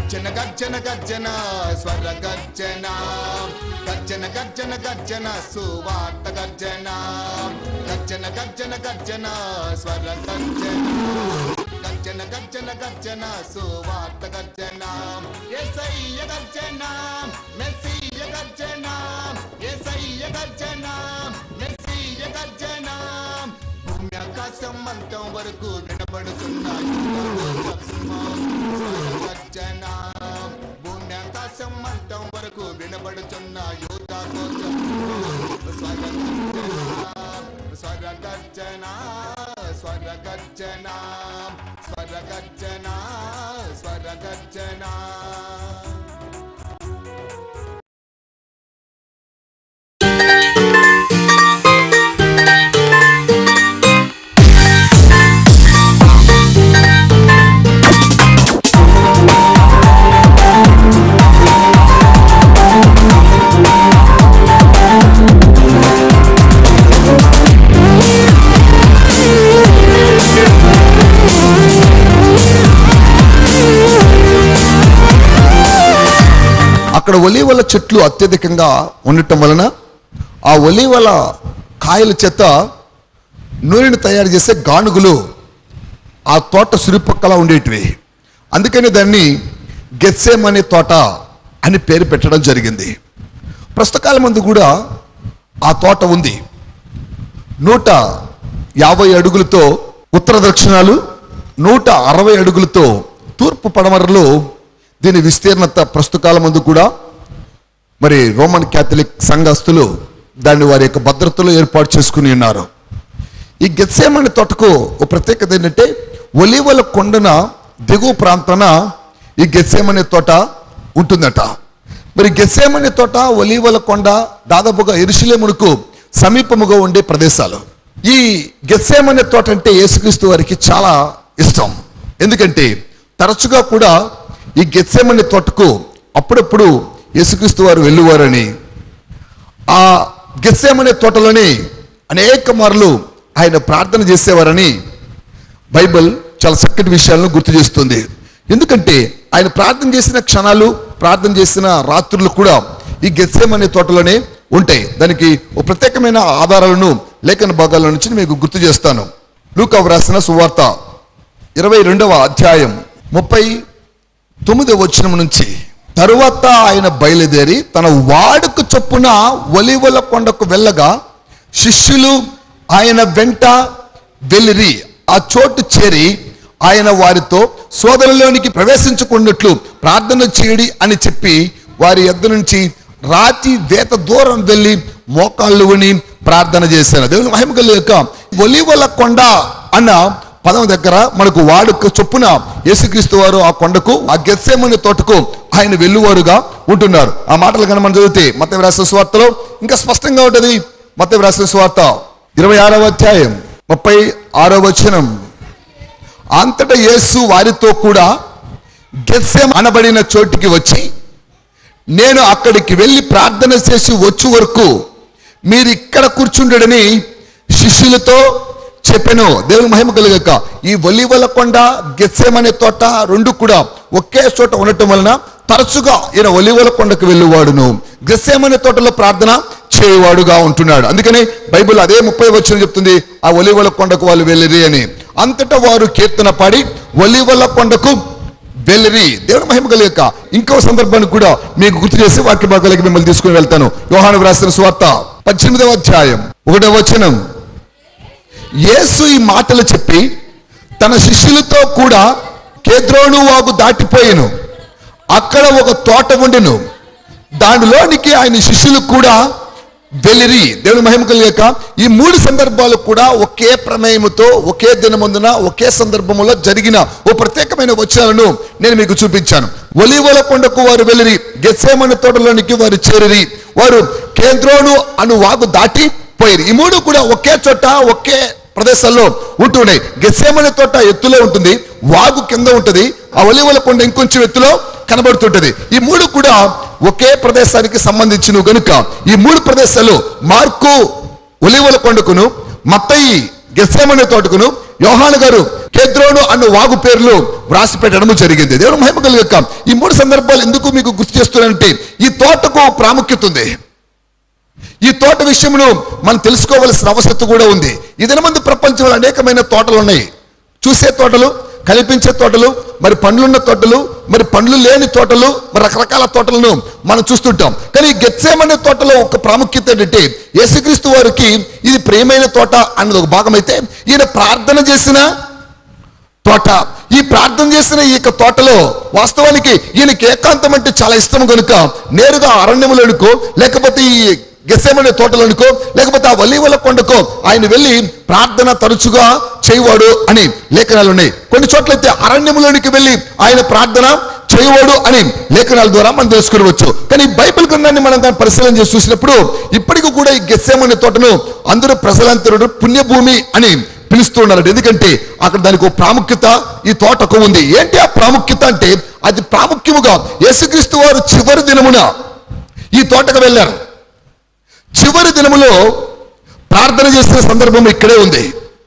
గర్జన గర్జన గర్జన స్వర గర్జన గర్జన గర్జన గర్జన సువార్త గర్జన గర్జన గర్జన గర్జన స్వర గర్జన గర్జన గర్జన గర్జన సువార్త గర్జన ఏసయ్య గర్జన మెస్సియ గర్జన ఏసయ్య గర్జన మెస్సియ గర్జన భూమి ఆకాశం అంతం వరకు వినబడుతున్నాయి గర్జన భూమి ఆకాశం అంతం వరకు వినబడుతున్న యోధా స్వర గర్జన స్వర గర్జన స్వర గర్జన స్వర గర్జన అక్కడ ఒలీవల చెట్లు అత్యధికంగా ఉండటం వలన ఆ ఒలీవల కాయల చేత నూనెను తయారు చేసే గానుగులు ఆ తోట సురిపక్కల ఉండేటివి అందుకని దాన్ని గెత్సేమ్ అనే తోట అని పేరు పెట్టడం జరిగింది ప్రస్తుత కాలం మందు కూడా ఆ తోట ఉంది నూట యాభై అడుగులతో ఉత్తర దక్షిణాలు నూట అరవై అడుగులతో తూర్పు పడమరలో దీని విస్తీర్ణత ప్రస్తుత కాలం ముందు కూడా మరి రోమన్ క్యాథలిక్ సంఘస్థులు దాన్ని వారి యొక్క భద్రతలో ఏర్పాటు చేసుకుని ఉన్నారు ఈ గెత్సేమని తోటకు ఒక ప్రత్యేకత ఏంటంటే ఒలివల కొండన దిగువ ప్రాంతాన ఈ గెత్సేమనే తోట ఉంటుందట మరి గెత్సేమనే తోట ఒలివల కొండ దాదాపుగా ఎరుసలేమునకు సమీపముగా ఉండే ప్రదేశాలు ఈ గెత్సేమనే తోట అంటే యేసుక్రీస్తు వారికి చాలా ఇష్టం ఎందుకంటే తరచుగా కూడా ఈ గెత్సేమనే తోటకు అప్పుడప్పుడు యేసుక్రీస్తు వారు వెళ్ళువారని ఆ గెత్సేమనే తోటలోని అనేక మార్లు ఆయన ప్రార్థన చేసేవారని బైబిల్ చాలా చక్కటి విషయాలను గుర్తు చేస్తుంది ఎందుకంటే ఆయన ప్రార్థన చేసిన క్షణాలు ప్రార్థన చేసిన రాత్రులు కూడా ఈ గెత్సేమనే తోటలోనే ఉంటాయి దానికి ఒక ప్రత్యేకమైన ఆధారాలను లేఖన భాగాల నుంచి మీకు గుర్తు చేస్తాను లూకా వ్రాసిన సువార్త ఇరవై రెండవ అధ్యాయం ముప్పై తొమ్మిదవ వచనం నుంచి తరువాత ఆయన బయలుదేరి తన వాడుకు చొప్పున ఒలివల కొండకు వెళ్ళగా శిష్యులు ఆయన వెంట వెళ్ళిరి ఆ చోటు చేరి ఆయన వారితో సోదరులోనికి ప్రవేశించుకున్నట్లు ప్రార్థన చేయడి అని చెప్పి వారి యొద్ద నుంచి రాతి వేత దూరం వెళ్ళి మోకాళ్ళు అని ప్రార్థన చేశాను దేవుని మహిమ కలిగాక ఒలివల కొండ అన్న పదం దగ్గర మనకు వాడుక చొప్పున యేసుక్రీస్తు వారు ఆ కొండకు ఆ గెత్సేమని తోటకు ఆయన వెళ్ళువారుగా ఉంటున్నారు ఆ మాటలు కనుక మనం చదివితే మత రాసిన స్వార్తలో ఇంకా స్పష్టంగా ఉంటుంది మత రాసిన స్వార్త ఇరవై ఆరవ అధ్యాయం ముప్పై ఆరవ వచనం అంతటా యేసు వారితో కూడా గెత్సేమ అనబడిన చోటికి వచ్చి నేను అక్కడికి వెళ్ళి ప్రార్థన చేసి వచ్చే వరకు మీరు ఇక్కడ కూర్చుండడని శిష్యులతో చెప్పాను దేవుని మహిమ కలుగక ఈ ఒలివల కొండ గెత్సేమనే తోట రెండు కూడా ఒకే చోట ఉండటం వలన తరచుగా ఈయన ఒలివల కొండకు వెళ్ళేవాడును గెస్సేమనే తోటలో ప్రార్థన చేయవాడుగా ఉంటున్నాడు అందుకని బైబిల్ అదే ముప్పై వచ్చిన చెప్తుంది ఆ ఒలివల కొండకు వాళ్ళు వెళ్ళిరి అని అంతటా వారు కీర్తన పాడి ఒలివల కొండకు వెళ్ళిరి దేవుని మహిమ కలిగక ఇంకో సందర్భాన్ని కూడా మీకు గుర్తు చేసి వాక్య భాగాలకి మిమ్మల్ని తీసుకుని వెళ్తాను యోహాను వ్రాసిన స్వార్త పద్దెనిమిదవ అధ్యాయం ఒకటవ వచనం యేసు ఈ మాటలు చెప్పి తన శిష్యులతో కూడా కేద్రోను వాగు దాటిపోయిను అక్కడ ఒక తోట ఉండెను దానిలోనికి ఆయన శిష్యులు కూడా వెళ్ళిరి దేవుని మహిమ కలిగాక ఈ మూడు సందర్భాలు కూడా ఒకే ప్రమేయముతో ఒకే దినమందున ఒకే సందర్భములో జరిగిన ఓ ప్రత్యేకమైన వచనాలను నేను మీకు చూపించాను ఒలివల కొండకు వారు వెళ్ళిరి గెత్సేమని తోటలోనికి వారు చేరిరి వారు కేంద్రోను అను వాగు దాటి పోయిరి ఈ మూడు కూడా ఒకే చోట ఒకే ప్రదేశాల్లో ఉంటున్నాయి గెస్సేమనే తోట ఎత్తులో ఉంటుంది వాగు కింద ఉంటుంది ఆ ఒలివల కొండ ఇంకొంచెం ఎత్తులో కనబడుతుంటది ఈ మూడు కూడా ఒకే ప్రదేశానికి సంబంధించినవి గనుక ఈ మూడు ప్రదేశాలు మార్కు ఒలివల కొండకును మత్తయి గెస్సేమనే తోటకును యోహాను గారు కేద్రోను అన్న వాగు పేర్లు వ్రాసి పెట్టడం జరిగింది దేవుడు మహిమ యొక్క ఈ మూడు సందర్భాలు ఎందుకు మీకు గుర్తు చేస్తున్నానంటే ఈ తోటకు ప్రాముఖ్యత ఉంది ఈ తోట విషయంలో మనం తెలుసుకోవలసిన అవసరం కూడా ఉంది ఈ దినమంది ప్రపంచంలో అనేకమైన తోటలు ఉన్నాయి చూసే తోటలు కనిపించే తోటలు మరి పండ్లున్న తోటలు మరి పండ్లు లేని తోటలు మరి రకరకాల తోటలను మనం చూస్తుంటాం కానీ ఈ గెత్సేమనే తోటలో ఒక ప్రాముఖ్యత ఏంటంటే యేసుక్రీస్తు వారికి ఇది ప్రియమైన తోట అన్నది ఒక భాగం అయితే ఈయన ప్రార్థన చేసిన తోట ఈ ప్రార్థన చేసిన ఈ యొక్క తోటలో వాస్తవానికి ఈయనకి ఏకాంతం అంటే చాలా ఇష్టం కనుక నేరుగా అరణ్యములనుకో లేకపోతే ఈ గెస్సేమనే తోటలనుకో లేకపోతే ఆ వలీవల కొండకో ఆయన వెళ్ళి ప్రార్థన తరచుగా చేయవాడు అని లేఖనాలు ఉన్నాయి కొన్ని చోట్లయితే అరణ్యములోనికి వెళ్ళి ఆయన ప్రార్థన చేయవాడు అని లేఖనాల ద్వారా మనం తెలుసుకోవచ్చు కానీ ఈ బైబిల్ గ్రంథాన్ని మనం దాన్ని పరిశీలన చేసి చూసినప్పుడు ఇప్పటికీ కూడా ఈ గెస్సేమనే తోటను అందరూ ప్రజలంతరుడు పుణ్యభూమి అని పిలుస్తూ ఉన్నారు ఎందుకంటే అక్కడ దానికి ఒక ప్రాముఖ్యత ఈ తోటకు ఉంది ఏంటి ఆ ప్రాముఖ్యత అంటే అది ప్రాముఖ్యముగా యేసుక్రీస్తు వారు చివరి దినమున ఈ తోటకు వెళ్ళారు చివరి దినములో ప్రార్థన చేసిన సందర్భం ఇక్కడే ఉంది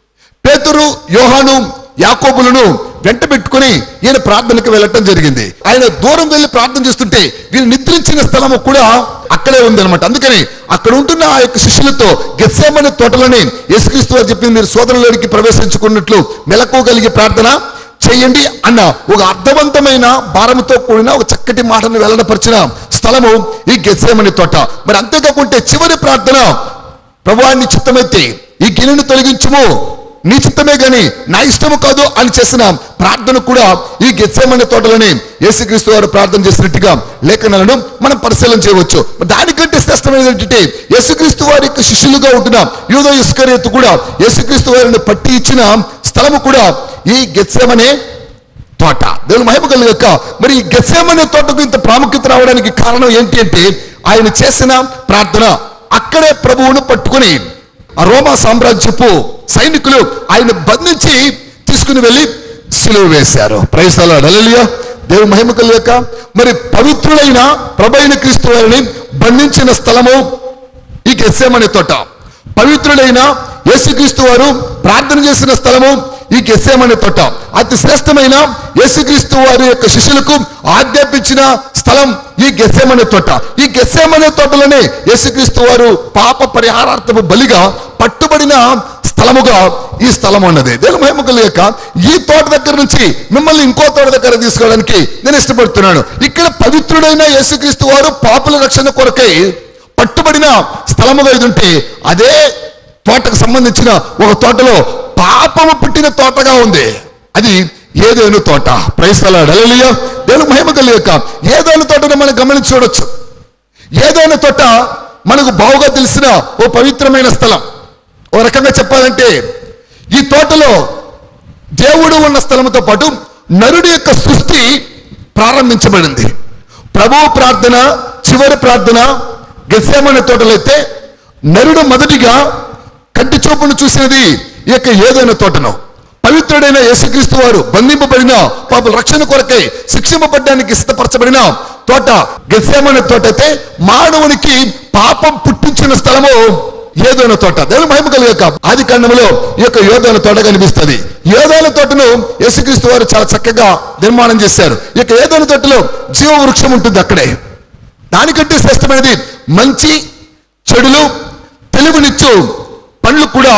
పేతురు యోహాను యాకోబులను వెంట పెట్టుకుని ఈయన ప్రార్థనకు వెళ్ళటం జరిగింది ఆయన దూరం వెళ్ళి ప్రార్థన చేస్తుంటే వీరు నిద్రించిన స్థలము కూడా అక్కడే ఉందన్నమాట అందుకని అక్కడ ఉంటున్న ఆ యొక్క శిష్యులతో గెత్సేమనే తోటలోని యేసుక్రీస్తు వారు చెప్పింది మీరు సోదరులోనికి ప్రవేశించుకున్నట్లు మెలకువగలిగి ప్రార్థన చేయండి అన్న ఒక అర్థవంతమైన భారముతో కూడిన ఒక చక్కటి మాటను వెల్లడపరిచిన స్థలము ఈ గెత్సేమని తోట మరి అంతేకాకుంటే చివరి ప్రార్థన ప్రభువాన్ని చిత్తమైతే ఈ గిన్నెను తొలగించుము నీ చిత్తమే గాని నా ఇష్టము కాదు అని చేసిన ప్రార్థన కూడా ఈ గెత్సేమనే తోటలోనే యేసుక్రీస్తు వారు ప్రార్థన చేసినట్టుగా లేఖనాలను మనం పరిశీలన చేయవచ్చు మరి దానికంటే శ్రేష్టమైనది ఏంటంటే యేసుక్రీస్తు వారి యొక్క శిష్యులుగా ఉంటున్న యూదో ఇస్కరేతు కూడా యేసుక్రీస్తు వారిని పట్టి ఇచ్చిన స్థలము కూడా ఈ గెత్సేమనే తోట దేవుని మహిమ కలుగక మరి ఈ గెత్సేమనే తోటకు ఇంత ప్రాముఖ్యత రావడానికి కారణం ఏంటి అంటే ఆయన చేసిన ప్రార్థన అక్కడే ప్రభువును పట్టుకుని ఆ రోమా సామ్రాజ్యపు సైనికులు ఆయన బంధించి తీసుకుని వెళ్ళి సిలువ వేశారు ప్రైసాల డలలియా దేవుని మహిమ కలుగక మరి పవిత్రుడైన ప్రభైన క్రీస్తు వారిని బంధించిన స్థలము ఈ గెస్సేమనే తోట పవిత్రుడైన యేసుక్రీస్తు వారు ప్రార్థన చేసిన స్థలము ఈ గెస్సేమనే తోట అతి శ్రేష్టమైన యేసుక్రీస్తు వారి యొక్క శిష్యులకు ఆజ్ఞాపించిన స్థలం ఈ గెస్సేమనే తోట ఈ గెస్సేమనే తోటలోనే యేసుక్రీస్తు వారు పాప పరిహారార్థపు బలిగా పట్టుబడిన స్థలముగా ఈ స్థలం ఉన్నది దేవుని మహిమ కలిగాక ఈ తోట దగ్గర నుంచి మిమ్మల్ని ఇంకో తోట దగ్గర తీసుకోవడానికి నేను ఇష్టపడుతున్నాను ఇక్కడ పవిత్రుడైన యేసుక్రీస్తు వారు పాపుల రక్షణ కొరకై పట్టుబడిన స్థలముగా ఇది ఉంటే అదే తోటకు సంబంధించిన ఒక తోటలో పాపము పుట్టిన తోటగా ఉంది అది ఏదేను తోట ప్రైస్తలాడు అలలియ దేవుని మహిమ కలిగాక ఏదైనా తోటను మనం గమనించి చూడొచ్చు ఏదైనా తోట మనకు బావుగా తెలిసిన ఓ పవిత్రమైన స్థలం ఓ రకంగా చెప్పాలంటే ఈ తోటలో దేవుడు ఉన్న స్థలముతో పాటు నరుడి యొక్క సృష్టి ప్రారంభించబడింది ప్రభు ప్రార్థన చివరి ప్రార్థన గెస్సేమనే తోటలో అయితే నరుడు మొదటిగా కంటి చూపును చూసినది ఈ యొక్క ఏదైనా తోటను పవిత్రుడైన యేసుక్రీస్తు వారు బంధింపబడిన పాప రక్షణ కొరకై శిక్షింపబడ్డానికి సిద్ధపరచబడిన తోట గెస్సేమనే తోట అయితే మానవునికి పాపం పుట్టించిన స్థలము ఏదైనా తోట దేవుని మహిమ కలిగాక ఆది కాండంలో ఈ యొక్క యోధన తోట కనిపిస్తుంది యోధన తోటను యేసుక్రీస్తు వారు చాలా చక్కగా నిర్మాణం చేశారు ఈ యొక్క ఏదైనా తోటలో జీవ వృక్షం ఉంటుంది అక్కడే దానికంటే శ్రేష్టమైనది మంచి చెడులు తెలుగునిచ్చు పండ్లు కూడా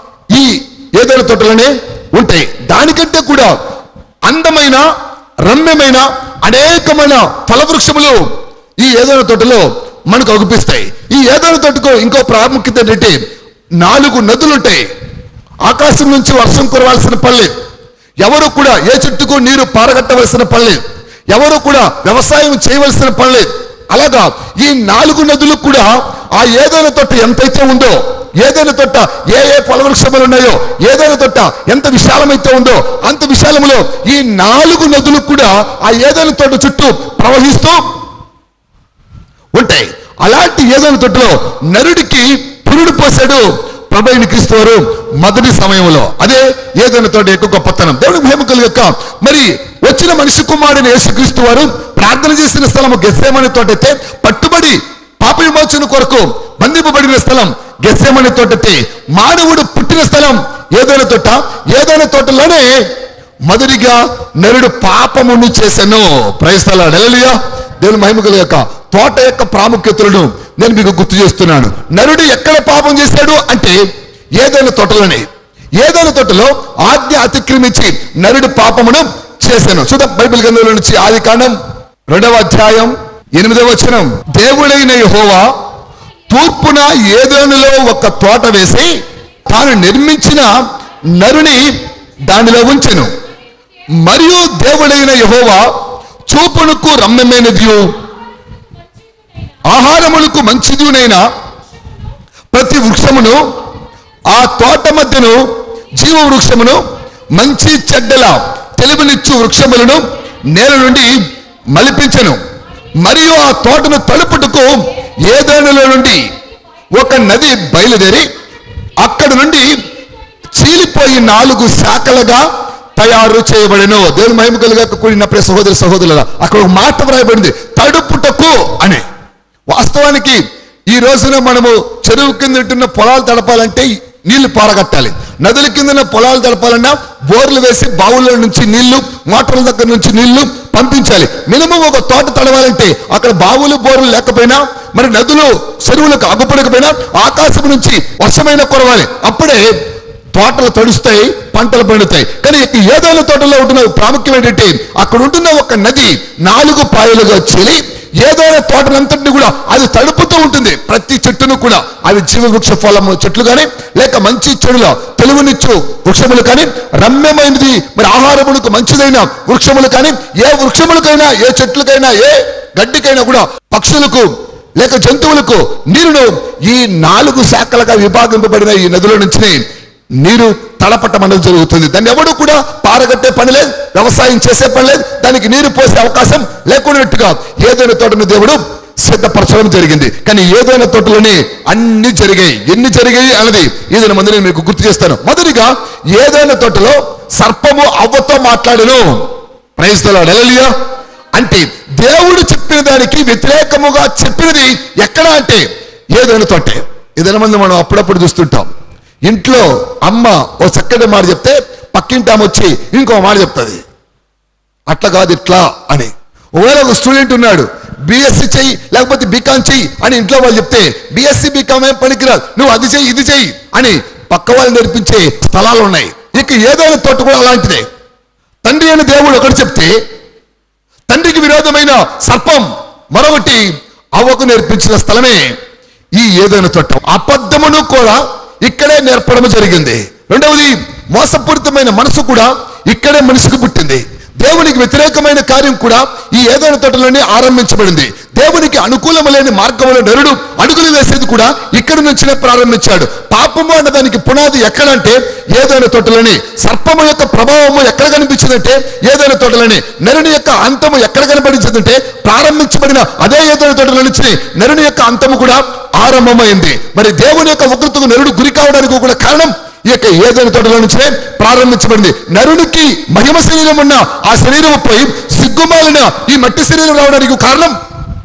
ఈ ఏదైనా తోటలోనే ఉంటాయి దానికంటే కూడా అందమైన రమ్యమైన అనేకమైన ఫలవృక్షములు ఈ ఏదైనా తోటలో మనకు అగుపిస్తాయి ఈ ఏదైనా తోటకు ఇంకో ప్రాముఖ్యత ఏంటంటే నాలుగు నదులు ఉంటాయి ఆకాశం నుంచి వర్షం కురవాల్సిన పర్లేదు ఎవరు కూడా ఏ చెట్టుకు నీరు పారగట్టవలసిన పర్లేదు ఎవరు కూడా వ్యవసాయం చేయవలసిన పర్లేదు అలాగా ఈ నాలుగు నదులు కూడా ఆ ఏదైనా తొట్ట ఎంతైతే ఉందో ఏదైనా తొట్ట ఏ ఏ ఫలవృక్షములు ఉన్నాయో ఏదైనా తొట్ట ఎంత విశాలమైతే ఉందో అంత విశాలములో ఈ నాలుగు నదులు కూడా ఆ ఏదైనా తోట చుట్టూ ప్రవహిస్తూ ఉంటాయి అలాంటి ఏదైనా తొట్టులో నరుడికి పురుడు పోసాడు ప్రభైని క్రీస్తు వారు మొదటి సమయంలో అదే ఏదైనా తోట యొక్క గొప్పతనం దేవుని మహిమకుల యొక్క మరి వచ్చిన మనిషి కుమారుని యేసుక్రీస్తు వారు ప్రార్థన చేసిన స్థలము గెస్సేమని తోటైతే పట్టుబడి పాప విమోచన కొరకు బంధింపబడిన స్థలం గెస్సేమని తోటైతే మానవుడు పుట్టిన స్థలం ఏదైనా తోట ఏదైనా తోటలోనే మొదటిగా నరుడు పాపమును చేశాను ప్రయత్నాలు ఎలలియా దేవుని మహిమగల యొక్క తోట యొక్క ప్రాముఖ్యతలను నేను మీకు గుర్తు చేస్తున్నాను నరుడు ఎక్కడ పాపం చేశాడు అంటే ఏదైనా తోటలోనే ఏదైనా తోటలో ఆజ్ఞ అతిక్రమించి నరుడు పాపమును చేశాను చూద్దాం బైబిల్ గ్రంథంలో నుంచి ఆది కాండం రెండవ అధ్యాయం ఎనిమిదవ వచనం దేవుడైన యెహోవా తూర్పున ఏదోనులో ఒక తోట వేసి తాను నిర్మించిన నరుని దానిలో ఉంచెను మరియు దేవుడైన యెహోవా చూపునకు రమ్యమైనదియు ఆహారములకు మంచిదినైన ప్రతి వృక్షమును ఆ తోట మధ్యను జీవ వృక్షమును మంచి చెడ్డల తెలివినిచ్చు వృక్షములను నేల నుండి మలిపించెను మరియు ఆ తోటను తలుపుటకు ఏదైనాలో నుండి ఒక నది బయలుదేరి అక్కడ నుండి చీలిపోయి నాలుగు శాఖలుగా తయారు చేయబడెను దేవుని మహిమ కలుగా కూడిన ప్రియ సహోదరి సహోదరుల అక్కడ ఒక మాట వ్రాయబడింది తడుపుటకు అని వాస్తవానికి ఈ రోజున మనము చెరువు కింద ఉంటున్న పొలాలు తడపాలంటే నీళ్లు పారగట్టాలి నదుల కింద పొలాలు తడపాలన్నా బోర్లు వేసి బావుల నుంచి నీళ్లు మోటార్ల దగ్గర నుంచి నీళ్లు పంపించాలి మినిమం ఒక తోట తడవాలంటే అక్కడ బావులు బోర్లు లేకపోయినా మరి నదులు చెరువులకు అగ్గుపడకపోయినా ఆకాశం నుంచి వర్షమైన కురవాలి అప్పుడే తోటలు తడుస్తాయి పంటలు పండుతాయి కానీ ఈ ఏదైనా తోటలో ఉంటున్న ప్రాముఖ్యం ఏంటంటే అక్కడ ఉంటున్న ఒక నది నాలుగు పాయలుగా చెలి ఏదైనా తోటనంతటిని కూడా అది తడుపుతూ ఉంటుంది ప్రతి చెట్టును కూడా అవి జీవ వృక్ష ఫలము చెట్లు కానీ లేక మంచి చెడుల తెలుగునిచ్చు వృక్షములు కానీ రమ్యమైనది మరి ఆహారములకు మంచిదైన వృక్షములు కానీ ఏ వృక్షములకైనా ఏ చెట్లకైనా ఏ గడ్డికైనా కూడా పక్షులకు లేక జంతువులకు నీరును ఈ నాలుగు శాఖలుగా విభాగింపబడిన ఈ నదుల నుంచి నీరు తలపట్టం అనేది జరుగుతుంది దాన్ని ఎవడు కూడా పారగట్టే పని లేదు వ్యవసాయం చేసే పని లేదు దానికి నీరు పోసే అవకాశం లేకున్నట్టుగా ఏదైనా తోటను దేవుడు సిద్ధపరచడం జరిగింది కానీ ఏదైనా తోటలోనే అన్ని జరిగాయి ఎన్ని జరిగాయి అన్నది ఏదైనా మంది నేను మీకు గుర్తు చేస్తాను మొదటిగా ఏదైనా తోటలో సర్పము అవ్వతో మాట్లాడను ప్రయత్నాలు ఎలలియా అంటే దేవుడు చెప్పిన దానికి వ్యతిరేకముగా చెప్పినది ఎక్కడ అంటే ఏదైనా తోటే ఏదైనా మంది మనం అప్పుడప్పుడు చూస్తుంటాం ఇంట్లో అమ్మ ఓ చక్కటి మాట చెప్తే పక్కింటి అమ్మ వచ్చి ఇంకో మాట చెప్తుంది అట్లా కాదు ఇట్లా అని ఒకవేళ ఒక స్టూడెంట్ ఉన్నాడు బీఎస్సీ చెయ్యి లేకపోతే బీకామ్ చెయ్యి అని ఇంట్లో వాళ్ళు చెప్తే బీఎస్సీ బీకామ్ ఏం పనికిరాదు నువ్వు అది చెయ్యి ఇది చెయ్యి అని పక్క వాళ్ళు నేర్పించే స్థలాలు ఉన్నాయి ఇక ఏదైనా తోట కూడా అలాంటిదే తండ్రి అయిన దేవుడు ఒకటి చెప్తే తండ్రికి విరోధమైన సర్పం మరొకటి అవ్వకు నేర్పించిన స్థలమే ఈ ఏదైనా తోట అబద్ధమును కూడా ఇక్కడే నేర్పడం జరిగింది రెండవది మోసపూరితమైన మనసు కూడా ఇక్కడే మనిషికి పుట్టింది దేవునికి వ్యతిరేకమైన కార్యం కూడా ఈ ఏదైనా తోటలోనే ఆరంభించబడింది దేవునికి అనుకూలమైన మార్గంలో నరుడు అడుగులు వేసేది కూడా ఇక్కడ నుంచినే ప్రారంభించాడు పాపము అన్న దానికి పునాది ఎక్కడంటే ఏదైనా తోటలోనే సర్పము యొక్క ప్రభావము ఎక్కడ కనిపించిందంటే ఏదైనా తోటలోనే నరుని యొక్క అంతము ఎక్కడ కనబడించిందంటే ప్రారంభించబడిన అదే ఏదైనా తోటలో నుంచి నరుని యొక్క అంతము కూడా ఆరంభమైంది మరి దేవుని యొక్క ఉగ్రతకు నరుడు గురి కావడానికి కూడా కారణం ఈ యొక్క ఏదైనా తోటలో నుంచే ప్రారంభించబడింది నరునికి మహిమ శరీరం ఉన్న ఆ శరీరం పోయి సిగ్గుమాలిన ఈ మట్టి శరీరం రావడానికి కారణం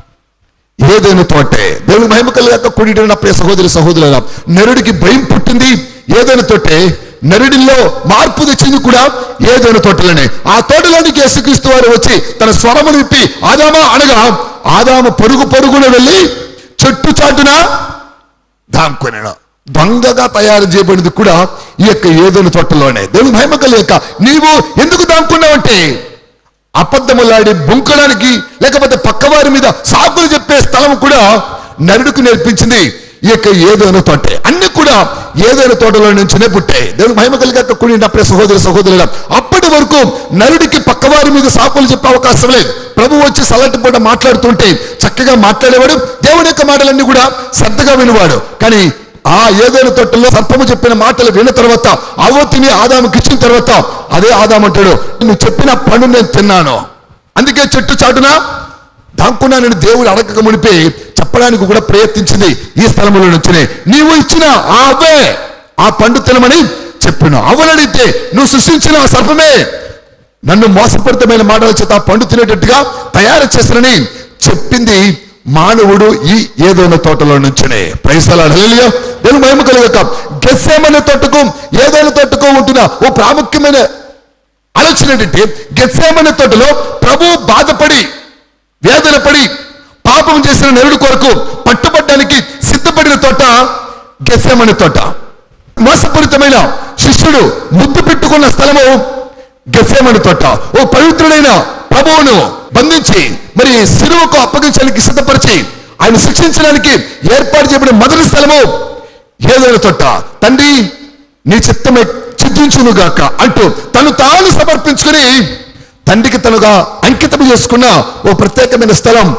ఏదైనా తోటే దేవుని మహిమ కలిగాక కూడిన ప్రియ సహోదరి సహోదరుల నరుడికి భయం పుట్టింది ఏదైనా తోటే నరుడిలో మార్పు తెచ్చింది కూడా ఏదైనా తోటలోనే ఆ తోటలోనికి యేసుక్రీస్తు వారు వచ్చి తన స్వరమును విప్పి ఆదామా అనగా ఆదాము పరుగు పరుగున వెళ్ళి చెట్టు చాటున దాంకొనెను దొంగగా తయారు చేయబడింది కూడా ఈ యొక్క ఏదైనా తోటలోనే దేవుని మహిమ కలిగాక నీవు ఎందుకు దాంకున్నావంటే అబద్ధములాడి బొంకడానికి లేకపోతే పక్కవారి మీద సాకులు చెప్పే స్థలం కూడా నరుడికి నేర్పించింది ఈ యొక్క ఏదైనా తోటే అన్ని కూడా ఏదైనా తోటలో నుంచినే పుట్టాయి దేవుని మహిమ కలిగాక కూడినప్పుడే సహోదరి సహోదరుల అప్పటి వరకు నరుడికి పక్కవారి మీద సాకులు చెప్పే అవకాశం లేదు ప్రభు వచ్చి సల్లటి పూట మాట్లాడుతుంటే చక్కగా మాట్లాడేవాడు దేవుని యొక్క మాటలన్నీ కూడా శ్రద్ధగా వినివాడు కానీ ఆ ఏదైనా తొట్టలో సర్పము చెప్పిన మాటలు విన్న తర్వాత అవ్వ తిని ఆదాముకి ఇచ్చిన తర్వాత అదే ఆదాం అంటాడు నువ్వు చెప్పిన పండు నేను తిన్నాను అందుకే చెట్టు చాటున దాక్కున్నానని దేవుడు అడగక మునిపి చెప్పడానికి కూడా ప్రయత్నించింది ఈ స్థలంలో నుంచినే నీవు ఇచ్చిన ఆ అవ్వే ఆ పండు తినమని చెప్పిన అవ్వనడిగితే నువ్వు సృష్టించిన ఆ సర్పమే నన్ను మోసపూరితమైన మాటల చేత ఆ పండు తినేటట్టుగా తయారు చేస్తానని చెప్పింది మానవుడు ఈ ఏదైనా తోటలో నుంచినే ప్రైసలా నేను మహిమ కలుగక గెస్సేమనే తోటకు ఏదైనా తోటకు ఉంటున్న ఓ ప్రాముఖ్యమైన ఆలోచన ఏంటంటే గెస్సేమనే తోటలో ప్రభు బాధపడి వేదన పడి పాపం చేసిన నరుడు కొరకు పట్టుబడ్డానికి సిద్ధపడిన తోట గెస్సేమనే తోట మోసపూరితమైన శిష్యుడు ముద్దు పెట్టుకున్న స్థలము గెస్సేమని తోట ఓ పవిత్రుడైన ప్రభువును బంధించి మరి సిరువకు అప్పగించడానికి సిద్ధపరిచి ఆయన శిక్షించడానికి ఏర్పాటు చేయబడిన మొదటి స్థలము ఏదైనా తోట తండ్రి నీ చిత్తమే చిద్దించునుగాక అంటూ తను తాను సమర్పించుకుని తండ్రికి తనుగా అంకితం చేసుకున్న ఓ ప్రత్యేకమైన స్థలం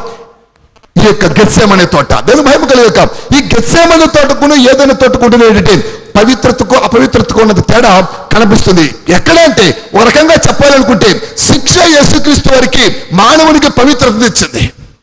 ఈ యొక్క గెత్సేమనే తోట దేవుని మహిమ కలిగాక ఈ గెత్సేమనే తోటకును ఏదైనా తోటకుంటున్న ఏంటంటే పవిత్రతకు అపవిత్రతకు ఉన్నది తేడా కనిపిస్తుంది ఎక్కడ అంటే ఒక రకంగా చెప్పాలనుకుంటే శిక్ష యేసుక్రీస్తు వారికి మానవునికి పవిత్రత తెచ్చింది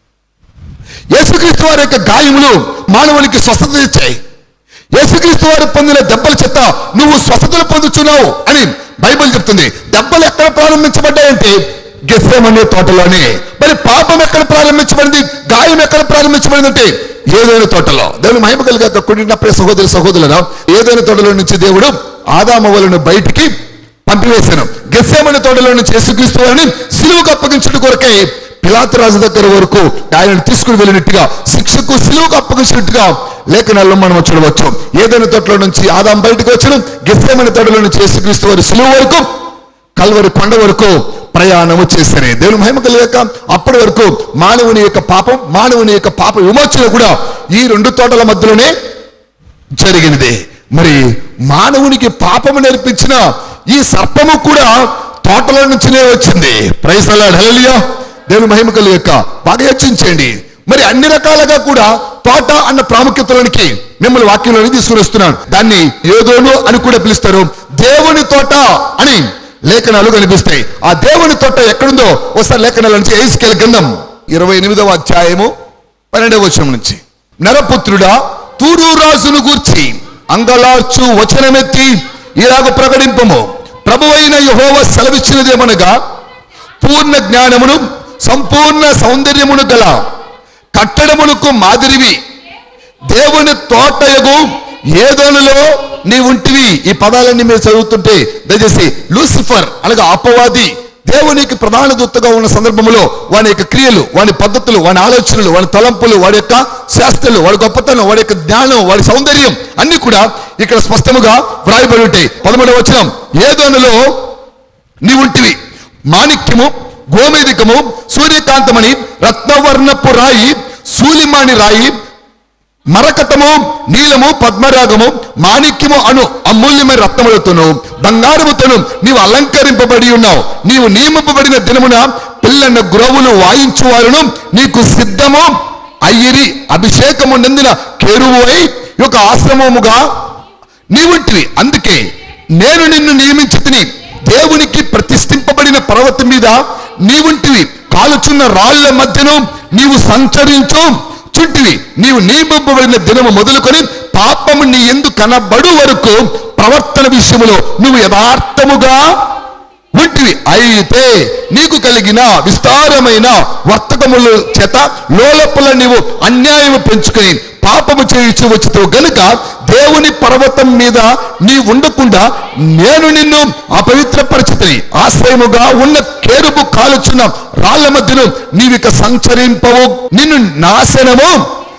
యేసుక్రీస్తు వారి యొక్క గాయములు మానవునికి స్వస్థత ఇచ్చాయి యేసుక్రీస్తు వారు పొందిన దెబ్బల చేత నువ్వు స్వస్థతలు పొందుతున్నావు అని బైబిల్ చెప్తుంది దెబ్బలు ఎక్కడ ప్రారంభించబడ్డాయంటే గెస్సేమనే తోటలోనే మరి పాపం ఎక్కడ ప్రారంభించబడింది గాయం ఎక్కడ ప్రారంభించబడింది అంటే ఏదైనా తోటలో దేవుని మహిమ కలిగాక కూడిన ప్రియ సహోదరి సహోదరులను ఏదైనా తోటలో నుంచి దేవుడు ఆదామవలను బయటికి పంపివేశాను గెస్సేమనే తోటలో నుంచి యేసుక్రీస్తు వారిని సిలువకు అప్పగించడం కొరకే పిలాతు రాజు దగ్గర వరకు ఆయన తీసుకుని వెళ్ళినట్టుగా శిక్షకు సిలువకు అప్పగించినట్టుగా లేఖనాల్లో మనం చూడవచ్చు ఏదైనా తోటలో నుంచి ఆదాం బయటకు వచ్చడం గెస్సేమనే తోటలో నుంచి యేసుక్రీస్తు వారి సిలువ వరకు కల్వరి కొండ వరకు ప్రయాణము చేశారు దేవుని మహిమ కలిగాక అప్పటి వరకు మానవుని యొక్క పాపం మానవుని యొక్క పాప విమోచన కూడా ఈ రెండు తోటల మధ్యలోనే జరిగినది మరి మానవునికి పాపము నేర్పించిన ఈ సర్పము కూడా తోటలో నుంచినే వచ్చింది ప్రైసలాడ్ హలియా దేవుని మహిమ కలిగాక బాగా యోచించండి మరి అన్ని రకాలుగా కూడా తోట అన్న ప్రాముఖ్యతలోనికి మిమ్మల్ని వాక్యంలోని తీసుకుని వస్తున్నాను దాన్ని ఏదోను అని కూడా పిలుస్తారు దేవుని తోట అని లేఖనాలు కనిపిస్తాయి ఆ దేవుని తోట ఎక్కడుందో ఒకసారి లేఖనాల నుంచి ఏసుకెళ్ళ గ్రంథం ఇరవై ఎనిమిదవ అధ్యాయము పన్నెండవ వచనం నుంచి నరపుత్రుడా తూరు రాజును గూర్చి అంగలార్చు వచనమెత్తి ఇలాగ ప్రకటింపము ప్రభువైన యహోవ సెలవిచ్చినదేమనగా పూర్ణ జ్ఞానమును సంపూర్ణ సౌందర్యమును గల కట్టడమునకు మాదిరివి దేవుని తోటయగు ఏదోనులో నీ ఉంటివి ఈ పదాలన్నీ మీరు చదువుతుంటే దయచేసి లూసిఫర్ అనగా అపవాది దేవునికి ప్రధాన దూతగా ఉన్న సందర్భంలో వాని యొక్క క్రియలు వాని పద్ధతులు వాని ఆలోచనలు వాని తలంపులు వాడి యొక్క శాస్త్రాలు వాడి గొప్పతనం వాడి యొక్క జ్ఞానం వాడి సౌందర్యం అన్ని కూడా ఇక్కడ స్పష్టముగా వ్రాయబడి ఉంటాయి పదమూడవ వచనం ఏదోనులో నీ ఉంటివి మాణిక్యము గోమేదికము సూర్యకాంతమణి రత్నవర్ణపు రాయి సూలిమాని రాయి మరకతము నీలము పద్మరాగము మాణిక్యము అను అమూల్యమైన రత్నములతోను బంగారముతోను నీవు అలంకరింపబడి ఉన్నావు నీవు నియమింపబడిన దినమున పిల్లన్న గురవులు వాయించువారును నీకు సిద్ధము అయ్యిరి అభిషేకము నందిన కేరువు అయి ఒక ఆశ్రమముగా నీవుంటివి అందుకే నేను నిన్ను నియమించి తిని దేవునికి ప్రతిష్ఠింపబడిన పర్వతం మీద నీవుంటివి కాలుచున్న రాళ్ల మధ్యను నీవు సంచరించు చుట్టివి నీవు నియమింపబడిన దినము మొదలుకొని పాపము నీ ఎందు కనబడు వరకు ప్రవర్తన విషయములో నువ్వు యథార్థముగా ఉంటివి అయితే నీకు కలిగిన విస్తారమైన వర్తకముల చేత లోలపుల నీవు అన్యాయము పెంచుకొని పాపము చేయించు వచ్చుతో గనుక దేవుని పర్వతం మీద నీ ఉండకుండా నేను నిన్ను అపవిత్ర పరిస్థితిని ఆశ్రయముగా ఉన్న కేరుపు కాలుచున్న రాళ్ల మధ్యను నీవిక సంచరింపవు నిన్ను నాశనము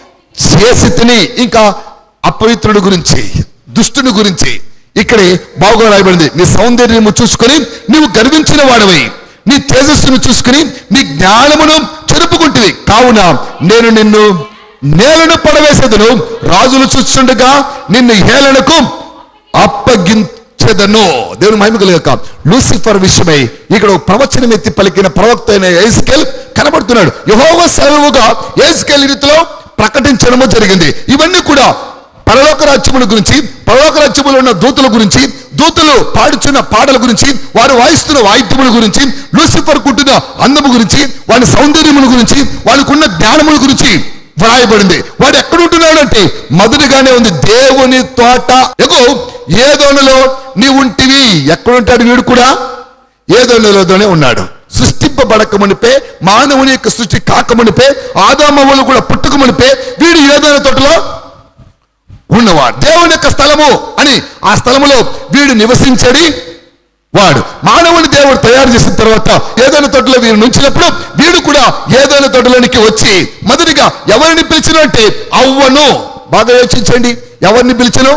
చేసి తిని ఇంకా అపవిత్రుడి గురించి దుష్టుని గురించి ఇక్కడే బాగుగా రాయబడింది నీ సౌందర్యము చూసుకొని నీవు గర్వించిన వాడవై నీ తేజస్సును చూసుకుని నీ జ్ఞానమును చెరుపుకుంటుంది కావున నేను నిన్ను నేలను పడవేసేదను రాజులు చూస్తుండగా నిన్ను హేళనకు అప్పగించెదను దేవుని మహిమ కలిగాక లూసిఫర్ విషయమై ఇక్కడ ఒక ప్రవచనం ఎత్తి పలికిన ప్రవక్త అయిన ఏస్కెల్ కనబడుతున్నాడు యహోవ సెలవుగా ఏస్కెల్ రీతిలో ప్రకటించడము జరిగింది ఇవన్నీ కూడా పరలోక రాజ్యముల గురించి పరలోక రాజ్యములో ఉన్న దూతల గురించి దూతలు పాడుచున్న పాటల గురించి వారు వాయిస్తున్న వాయిద్యముల గురించి లూసిఫర్ కుంటున్న అందము గురించి వారి సౌందర్యముల గురించి వాళ్ళకున్న జ్ఞానముల గురించి వ్రాయబడింది వాడు ఎక్కడ ఉంటున్నాడు అంటే మొదటిగానే ఉంది దేవుని తోట ఎగో ఏదోనలో నీ ఉంటివి ఎక్కడుంటాడు వీడు కూడా ఏదోనలోనే ఉన్నాడు సృష్టింపబడక మునిపే మానవుని యొక్క సృష్టి కాక మునిపే ఆదామవులు కూడా పుట్టుక మునిపే వీడు ఏదైనా తోటలో ఉన్నవాడు దేవుని యొక్క స్థలము అని ఆ స్థలములో వీడు నివసించడి వాడు మానవుని దేవుడు తయారు చేసిన తర్వాత ఏదైనా తోటలో వీరు నుంచినప్పుడు వీడు కూడా ఏదైనా తోటలోనికి వచ్చి మొదటిగా ఎవరిని పిలిచిన అంటే అవ్వను బాగా యోచించండి ఎవరిని పిలిచను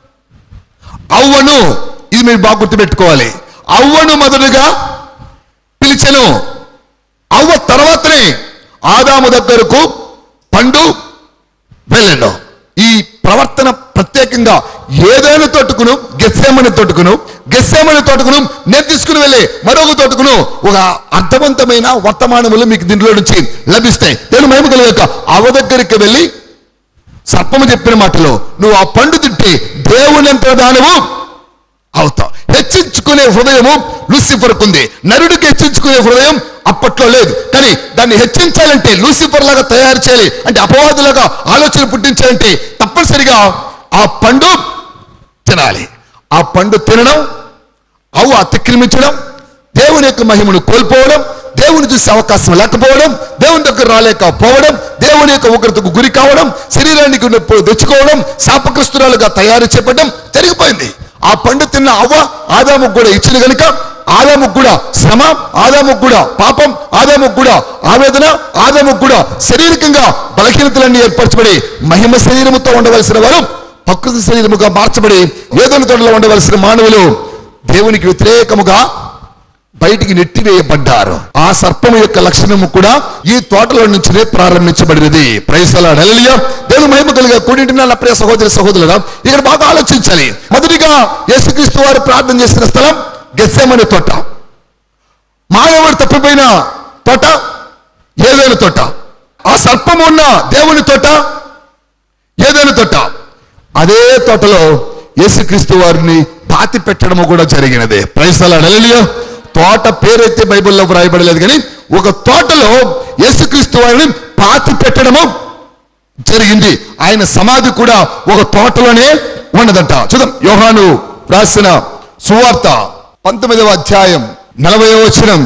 అవ్వను ఇది మీరు బాగా గుర్తుపెట్టుకోవాలి అవ్వను మొదలుగా పిలిచెను అవ్వ తర్వాతనే ఆదాము దగ్గరకు పండు వెళ్ళండు ఈ ప్రవర్తన ప్రత్యేకంగా ఏదైనా తోటకును గెస్సేమని తోటకును గెస్సేమని తోటకును నేను తీసుకుని వెళ్ళే మరొక తోటకును ఒక అర్థవంతమైన వర్తమానములు మీకు దీంట్లో నుంచి లభిస్తాయి నేను మేము కలిగాక అవ దగ్గరికి వెళ్ళి సర్పము చెప్పిన మాటలో నువ్వు ఆ పండు తింటే దేవుని ప్రధానము అవుతావు హెచ్చించుకునే హృదయము లూసిఫర్కు ఉంది నరుడికి హెచ్చించుకునే హృదయం అప్పట్లో లేదు కానీ దాన్ని హెచ్చించాలంటే లూసిఫర్ లాగా తయారు చేయాలి అంటే అపవాదులాగా ఆలోచన పుట్టించాలంటే తప్పనిసరిగా ఆ పండు తినాలి ఆ పండు తినడం అవు అతిక్రమించడం దేవుని యొక్క మహిమను కోల్పోవడం దేవుని చూసే అవకాశం లేకపోవడం దేవుని దగ్గర రాలేకపోవడం దేవుని యొక్క ఉగ్రతకు గురి కావడం శరీరానికి నొప్పులు తెచ్చుకోవడం శాపగ్రస్తురాలుగా తయారు చేపట్టడం జరిగిపోయింది ఆ పండు తిన్న అవ్వ ఆదాముకు కూడా ఇచ్చిన గనుక ఆదాముకు కూడా శ్రమ ఆదాముకు కూడా పాపం ఆదాముకు కూడా ఆవేదన ఆదాముకు కూడా శారీరకంగా బలహీనతలన్నీ ఏర్పరచబడి మహిమ శరీరముతో ఉండవలసిన వారు ప్రకృతి శరీరముగా మార్చబడి ఏదోని తోటలో ఉండవలసిన మానవులు దేవునికి వ్యతిరేకముగా బయటికి నెట్టివేయబడ్డారు ఆ సర్పము యొక్క లక్షణము కూడా ఈ తోటలో నుంచినే ప్రారంభించబడినది ప్రైసలా నెలలియో దేవుని మహిమ కలిగా కూడింటిన నా ప్రియ సహోదరి సహోదరుల ఇక్కడ బాగా ఆలోచించాలి మొదటిగా యేసుక్రీస్తు వారు ప్రార్థన చేసిన స్థలం గెస్సెమనే తోట మానవుడు తప్పిపోయిన తోట ఏదైనా తోట ఆ సర్పము ఉన్న దేవుని తోట ఏదైనా తోట అదే తోటలో యేసుక్రీస్తు వారిని పాతి పెట్టడము కూడా జరిగినది ప్రైసలా నెలలియో తోట పేరైతే బైబిల్లో వ్రాయబడలేదు కానీ ఒక తోటలో యేసుక్రీస్తు వారిని పాతి పెట్టడము జరిగింది ఆయన సమాధి కూడా ఒక తోటలోనే ఉన్నదంట చూద్దాం యోహాను రాసిన సువార్త పంతొమ్మిదవ అధ్యాయం నలభై వచనం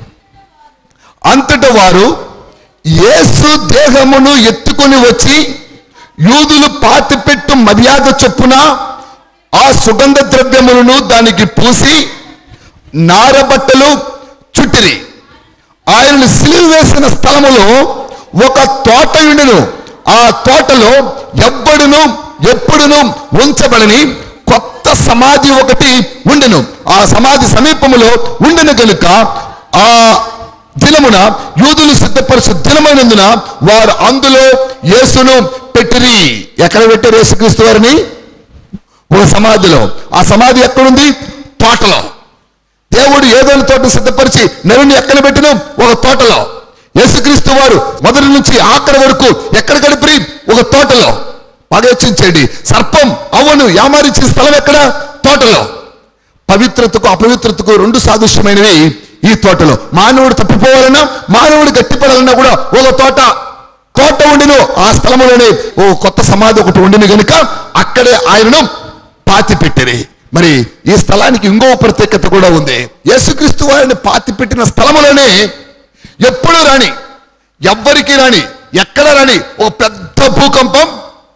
అంతట వారు యేసు దేహమును ఎత్తుకొని వచ్చి యూదులు పాతిపెట్టు మర్యాద చొప్పున ఆ సుగంధ ద్రవ్యములను దానికి పూసి నారబట్టలు చుట్టిరి ఆయనను సిలువ వేసిన స్థలములో ఒక తోట ఉండును ఆ తోటలో ఎవ్వడును ఎప్పుడును ఉంచబడని కొత్త సమాధి ఒకటి ఉండెను ఆ సమాధి సమీపములో ఉండెను కనుక ఆ దినమున యూదులు సిద్ధపరచు దినమైనందున వారు అందులో యేసును పెట్టిరి ఎక్కడ పెట్టారు యేసుక్రీస్తు వారిని ఒక సమాధిలో ఆ సమాధి ఎక్కడుంది తోటలో దేవుడు ఏదో తోట సిద్ధపరిచి నరుని ఎక్కడ పెట్టిన ఒక తోటలో యేసుక్రీస్తు వారు మొదటి నుంచి ఆఖరి వరకు ఎక్కడ గడిపి ఒక తోటలో పగచించండి సర్పం అవ్వను యామారించిన స్థలం ఎక్కడ తోటలో పవిత్రతకు అపవిత్రతకు రెండు సాదృశ్యమైనవి ఈ తోటలో మానవుడు తప్పిపోవాలన్నా మానవుడు గట్టిపడాలన్నా కూడా ఒక తోట తోట ఉండిను ఆ స్థలంలోనే ఓ కొత్త సమాధి ఒకటి ఉండిన గనుక అక్కడే ఆయనను పాతి పెట్టిరి మరి ఈ స్థలానికి ఇంకో ప్రత్యేకత కూడా ఉంది యేసుక్రీస్తు వారిని పాతి పెట్టిన స్థలములోనే ఎప్పుడు రాని ఎవ్వరికి రాని ఎక్కడ రాని ఓ పెద్ద భూకంపం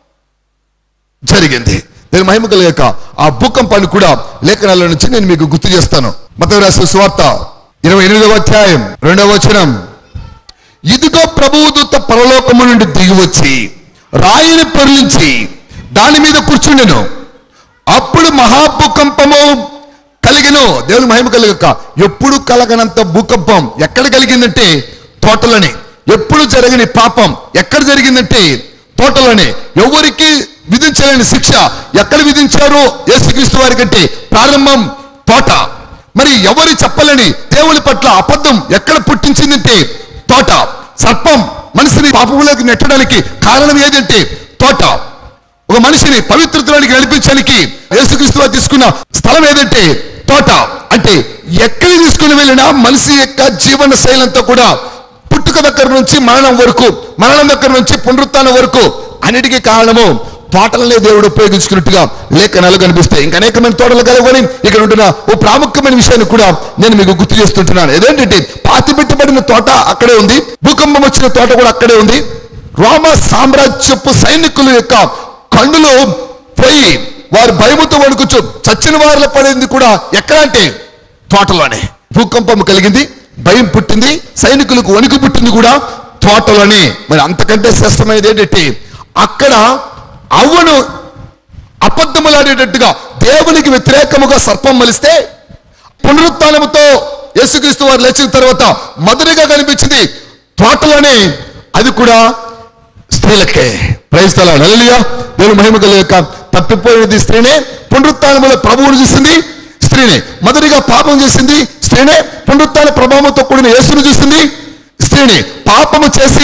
జరిగింది నేను మహిమ కలిగాక ఆ భూకంపాన్ని కూడా లేఖనాల నుంచి నేను మీకు గుర్తు చేస్తాను మత రాసిన సువార్త ఇరవై ఎనిమిదవ అధ్యాయం రెండవ వచనం ఇదిగో ప్రభువు దూత పరలోకము నుండి దిగి వచ్చి రాయిని పొరిలించి దాని మీద కూర్చుండెను అప్పుడు మహాభూకంపము కలిగిను దేవుని మహిమ కలిగక ఎప్పుడు కలగనంత భూకంపం ఎక్కడ కలిగిందంటే తోటలోనే ఎప్పుడు జరగని పాపం ఎక్కడ జరిగిందంటే తోటలోనే ఎవరికి విధించలేని శిక్ష ఎక్కడ విధించారో యేసుక్రీస్తు వారి కంటే ప్రారంభం తోట మరి ఎవరు చెప్పలేని దేవుని పట్ల అబద్ధం ఎక్కడ పుట్టించిందంటే తోట సర్పం మనిషిని పాపంలోకి నెట్టడానికి కారణం ఏదంటే తోట ఒక మనిషిని పవిత్రతలోనికి నడిపించడానికి యేసుక్రీస్తు వారు తీసుకున్న స్థలం ఏదంటే తోట అంటే ఎక్కడికి తీసుకుని వెళ్ళినా మనిషి యొక్క జీవన శైలంతా కూడా పుట్టుక దగ్గర నుంచి మరణం వరకు మరణం దగ్గర నుంచి పునరుత్థానం వరకు అన్నిటికీ కారణము తోటలనే దేవుడు ఉపయోగించుకున్నట్టుగా లేఖనాలు కనిపిస్తాయి ఇంకా అనేకమైన తోటలు కలవని ఇక్కడ ఉంటున్న ఓ ప్రాముఖ్యమైన విషయాన్ని కూడా నేను మీకు గుర్తు చేస్తుంటున్నాను ఏదేంటంటే పాతి పెట్టబడిన తోట అక్కడే ఉంది భూకంపం వచ్చిన తోట కూడా అక్కడే ఉంది రోమ సామ్రాజ్యపు సైనికుల యొక్క కన్నులు పోయి వారు భయముతో వణుకుచు చచ్చిన వారిలో పడింది కూడా ఎక్కడ అంటే తోటలోనే భూకంపం కలిగింది భయం పుట్టింది సైనికులకు వణుకు పుట్టింది కూడా తోటలోనే మరి అంతకంటే శ్రేష్టమైనది ఏంటంటే అక్కడ అవ్వను అబద్ధములాడేటట్టుగా దేవునికి వ్యతిరేకముగా సర్పం మలిస్తే పునరుత్నముతో యేసుక్రీస్తు వారు లేచిన తర్వాత మొదటిగా కనిపించింది తోటలోనే అది కూడా స్త్రీలకే ప్రయత్నాలు నలియా దేవుని మహిమ కలిగక తప్పిపోయినది స్త్రీనే పునరుత్నములో ప్రభువును చూసింది స్త్రీనే మొదటిగా పాపం చేసింది స్త్రీనే పునరుత్న ప్రభావంతో కూడిన యేసును చూసింది స్త్రీని పాపము చేసి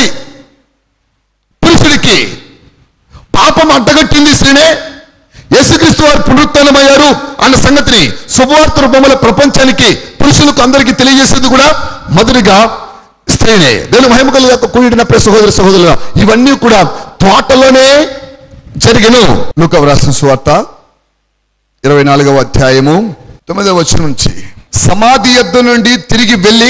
పురుషుడికి పాపం అడ్డగట్టింది స్త్రీనే యేసుక్రీస్తు వారు పునరుత్నమయ్యారు అన్న సంగతిని శుభవార్త రూపంలో ప్రపంచానికి పురుషులకు అందరికీ తెలియజేసేది కూడా మొదటిగా స్త్రీనే దేవుని మహిమ కలిగాక కూడిన ప్రియ సహోదర సహోదరుల ఇవన్నీ కూడా తోటలోనే జరిగను లూక రాసిన సువార్త ఇరవై నాలుగవ అధ్యాయము తొమ్మిదవ వచనం నుంచి సమాధి యొద్ద నుండి తిరిగి వెళ్ళి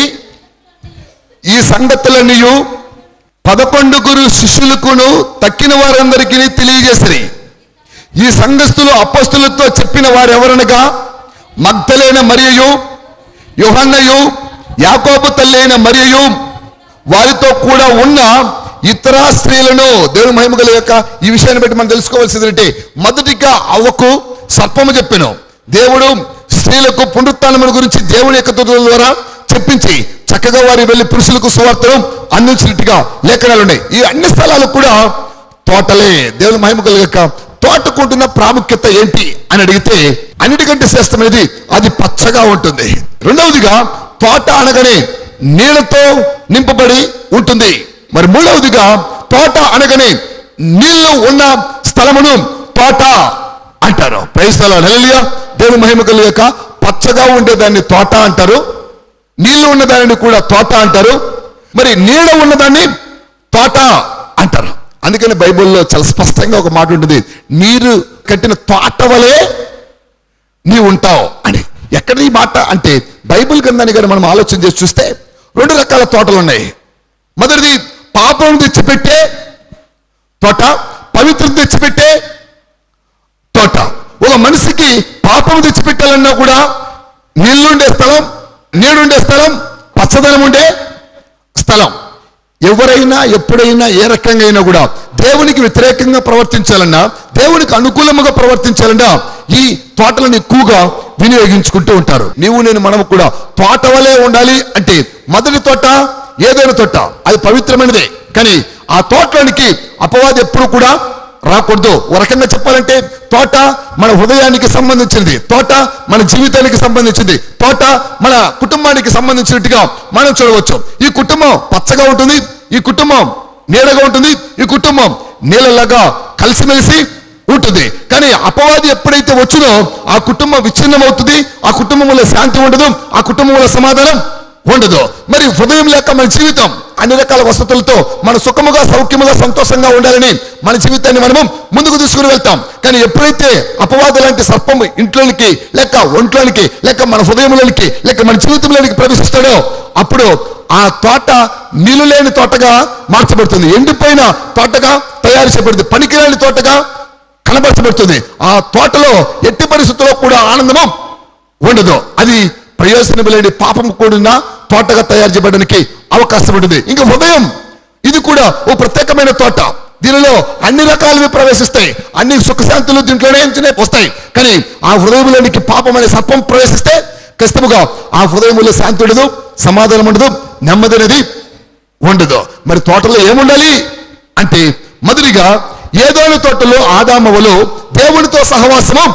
ఈ సంగతులన్నీ పదకొండుగురు శిష్యులకును తక్కిన వారందరికీ తెలియజేసిరి ఈ సంఘస్థులు అపస్తులతో చెప్పిన వారెవరనగా మగ్ధలైన మరియు యోహన్నయు యాకోబు తల్లైన మరియు వారితో కూడా ఉన్న ఇతర స్త్రీలను దేవుని మహిమగల యొక్క ఈ విషయాన్ని బట్టి మనం తెలుసుకోవాల్సింది అంటే మొదటిగా అవ్వకు సర్పము చెప్పాను దేవుడు స్త్రీలకు పునరుత్నముల గురించి దేవుని యొక్క దూతల ద్వారా చెప్పించి చక్కగా వారి వెళ్ళి పురుషులకు సువార్తను అందించినట్టుగా లేఖనాలు ఉన్నాయి ఈ అన్ని స్థలాలు కూడా తోటలే దేవుని మహిమ కలిగక తోటకుంటున్న ప్రాముఖ్యత ఏంటి అని అడిగితే అన్నిటికంటే శ్రేష్టమైనది అది పచ్చగా ఉంటుంది రెండవదిగా తోట అనగానే నీళ్లతో నింపబడి ఉంటుంది మరి మూడవదిగా తోట అనగానే నీళ్లు ఉన్న స్థలమును తోట అంటారు ప్రైస్తలో నెలలియా దేవుని మహిమ కలిగాక పచ్చగా ఉండేదాన్ని తోట అంటారు నీళ్లు ఉన్నదానిని కూడా తోట అంటారు మరి నీడ ఉన్నదాన్ని తోట అంటారు అందుకని బైబిల్లో చాలా స్పష్టంగా ఒక మాట ఉంటుంది నీరు కట్టిన తోట వలె నీ ఉంటావు అని ఎక్కడ ఈ మాట అంటే బైబిల్ గ్రంథాన్ని కానీ మనం ఆలోచన చేసి చూస్తే రెండు రకాల తోటలు ఉన్నాయి మొదటిది పాపం తెచ్చిపెట్టే తోట పవిత్రం తెచ్చిపెట్టే తోట ఒక మనిషికి పాపం తెచ్చిపెట్టాలన్నా కూడా నీళ్ళుండే స్థలం నీడుండే స్థలం పచ్చదనం ఉండే స్థలం ఎవరైనా ఎప్పుడైనా ఏ రకంగా అయినా కూడా దేవునికి వ్యతిరేకంగా ప్రవర్తించాలన్నా దేవునికి అనుకూలముగా ప్రవర్తించాలన్నా ఈ తోటలను ఎక్కువగా వినియోగించుకుంటూ ఉంటారు నీవు నేను మనం కూడా తోట వలె ఉండాలి అంటే మొదటి తోట ఏదైనా తోట అది పవిత్రమైనదే కానీ ఆ తోటలోనికి అపవాది ఎప్పుడు కూడా రాకూడదు ఒక రకంగా చెప్పాలంటే తోట మన హృదయానికి సంబంధించింది తోట మన జీవితానికి సంబంధించింది తోట మన కుటుంబానికి సంబంధించినట్టుగా మనం చూడవచ్చు ఈ కుటుంబం పచ్చగా ఉంటుంది ఈ కుటుంబం నీడగా ఉంటుంది ఈ కుటుంబం నీళ్ళలాగా కలిసిమెలిసి ఉంటుంది కానీ అపవాది ఎప్పుడైతే వచ్చునో ఆ కుటుంబం విచ్ఛిన్నం అవుతుంది ఆ కుటుంబంలో శాంతి ఉండదు ఆ కుటుంబంలో సమాధానం ఉండదు మరి హృదయం లేక మన జీవితం అన్ని రకాల వసతులతో మన సుఖముగా సౌఖ్యముగా సంతోషంగా ఉండాలని మన జీవితాన్ని మనము ముందుకు తీసుకుని వెళ్తాం కానీ ఎప్పుడైతే అపవాద లాంటి సర్పం ఇంట్లోనికి లేక ఒంట్లోనికి లేక మన హృదయంలోనికి లేక మన జీవితంలోనికి ప్రవేశిస్తాడో అప్పుడు ఆ తోట నీళ్లు లేని తోటగా మార్చబడుతుంది ఎండిపోయిన తోటగా తయారు చేయబడుతుంది పనికిరాని తోటగా కనబరచబడుతుంది ఆ తోటలో ఎట్టి పరిస్థితుల్లో కూడా ఆనందము ఉండదు అది ప్రయోజనం లేని పాపం కూడిన తోటగా తయారు చేయడానికి అవకాశం ఉంటుంది ఇంకా హృదయం ఇది కూడా ఓ ప్రత్యేకమైన తోట దీనిలో అన్ని రకాలవి ప్రవేశిస్తాయి అన్ని సుఖశాంతులు దీంట్లోనే నుంచినే వస్తాయి కానీ ఆ హృదయంలోనికి పాపం అనే సర్పం ప్రవేశిస్తే ఖచ్చితంగా ఆ హృదయంలో శాంతి ఉండదు సమాధానం ఉండదు నెమ్మది అనేది ఉండదు మరి తోటలో ఏముండాలి అంటే మొదటిగా ఏదోని తోటలో ఆదామవలు దేవునితో సహవాసము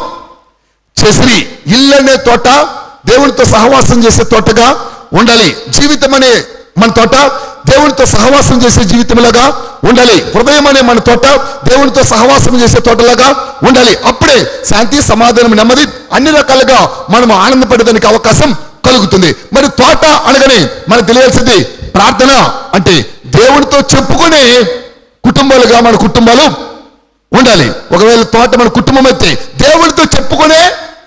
చేసిరి ఇల్లు అనే తోట దేవునితో సహవాసం చేసే తోటగా ఉండాలి జీవితం అనే మన తోట దేవునితో సహవాసం చేసే జీవితంలాగా ఉండాలి హృదయం అనే మన తోట దేవునితో సహవాసం చేసే తోటలాగా ఉండాలి అప్పుడే శాంతి సమాధానం నెమ్మది అన్ని రకాలుగా మనం ఆనందపడేదానికి అవకాశం కలుగుతుంది మరి తోట అనగానే మనకు తెలియాల్సింది ప్రార్థన అంటే దేవునితో చెప్పుకునే కుటుంబాలుగా మన కుటుంబాలు ఉండాలి ఒకవేళ తోట మన కుటుంబం అయితే దేవునితో చెప్పుకునే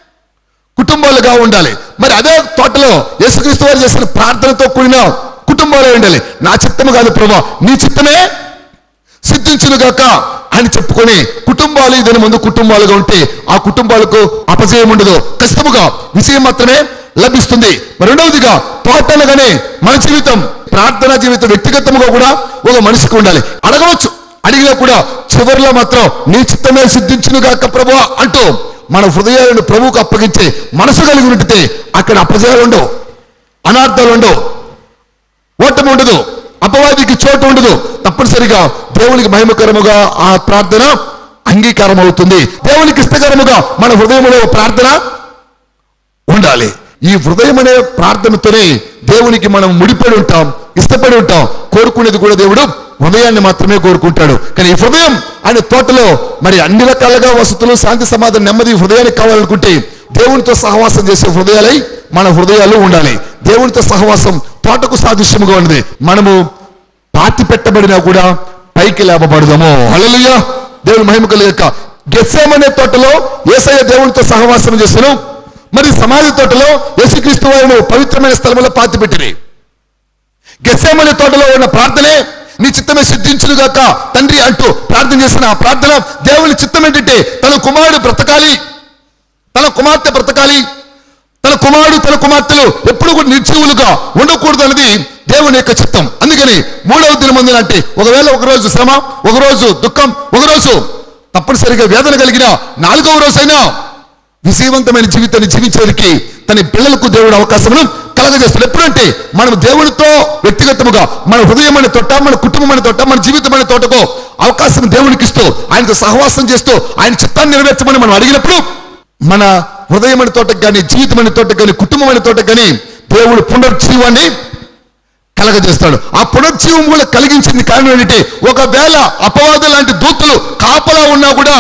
కుటుంబాలుగా ఉండాలి మరి అదే తోటలో యేసుక్రీస్తు వారు చేసిన ప్రార్థనతో కూడిన కుటుంబాలు ఉండాలి నా చిత్తము కాదు ప్రభా నీ చిత్తమే సిద్ధించును గాక అని చెప్పుకొని కుటుంబాలు ఇదని ముందు కుటుంబాలుగా ఉంటే ఆ కుటుంబాలకు అపజయం ఉండదు ఖచ్చితముగా విజయం మాత్రమే లభిస్తుంది మరి రెండవదిగా తోటలుగానే మన జీవితం ప్రార్థనా జీవితం వ్యక్తిగతంగా కూడా ఒక మనిషికి ఉండాలి అడగవచ్చు అడిగినా కూడా చివరిలో మాత్రం నీ చిత్తమే సిద్ధించును గాక ప్రభు అంటూ మన హృదయాలను ప్రభువుకు అప్పగించే మనసు కలిగి ఉంటే అక్కడ అపజయాలు ఉండవు అనార్థాలు ఉండవు ఓటమి ఉండదు అపవాదికి చోటు ఉండదు తప్పనిసరిగా దేవునికి మహిమకరముగా ఆ ప్రార్థన అంగీకారం అవుతుంది దేవునికి ఇష్టకరముగా మన హృదయంలో ప్రార్థన ఉండాలి ఈ హృదయం అనే ప్రార్థనతోనే దేవునికి మనం ముడిపడి ఉంటాం ఇష్టపడి ఉంటాం కోరుకునేది కూడా దేవుడు హృదయాన్ని మాత్రమే కోరుకుంటాడు కానీ ఈ హృదయం అనే తోటలో మరి అన్ని రకాలుగా వసతులు శాంతి సమాధానం నెమ్మది హృదయానికి కావాలనుకుంటే దేవునితో సహవాసం చేసే హృదయాలై మన హృదయాలు ఉండాలి దేవునితో సహవాసం తోటకు సాదృశ్యముగా ఉన్నది మనము పాతి పెట్టబడినా కూడా పైకి లేపబడదాము హల్లెలూయా దేవుని మహిమ కలిగక గెస్సేమనే తోటలో ఏసయ్య దేవునితో సహవాసం చేశాను మరి సమాధి తోటలో యేసుక్రీస్తు వారిని పవిత్రమైన స్థలంలో పాతి పెట్టిరి గెస్సేమనే తోటలో ఉన్న ప్రార్థనే నీ చిత్తమే సిద్ధించునుగాక తండ్రి అంటూ ప్రార్థన చేసిన ఆ ప్రార్థన దేవుని చిత్తం ఏంటంటే తన కుమారుడు బ్రతకాలి తన కుమార్తె బ్రతకాలి తన కుమారుడు తన కుమార్తెలు ఎప్పుడు కూడా నిర్జీవులుగా ఉండకూడదు అనేది దేవుని యొక్క చిత్తం అందుకని మూడవ దినమందున అంటే ఒకవేళ ఒకరోజు శ్రమ ఒకరోజు దుఃఖం ఒకరోజు తప్పనిసరిగా వేదన కలిగిన నాలుగవ రోజైనా విజయవంతమైన జీవితాన్ని జీవించడానికి తన పిల్లలకు దేవుడు అవకాశమును కలగజేస్తాడు ఎప్పుడంటే మనం దేవునితో వ్యక్తిగతముగా మన హృదయం అనే తోట మన కుటుంబం అనే తోట మన జీవితం అనే తోటకు అవకాశం దేవునికి ఇస్తూ ఆయనతో సహవాసం చేస్తూ ఆయన చిత్తాన్ని నెరవేర్చమని మనం అడిగినప్పుడు మన హృదయం అనే తోటకు కానీ జీవితం అనే తోటకు కానీ కుటుంబం అనే తోటకు కానీ దేవుడు పునర్జీవాన్ని కలగజేస్తాడు ఆ పునర్జీవం కూడా కలిగించింది కారణం ఏంటంటే ఒకవేళ అపవాదు లాంటి దూతలు కాపలా ఉన్నా కూడా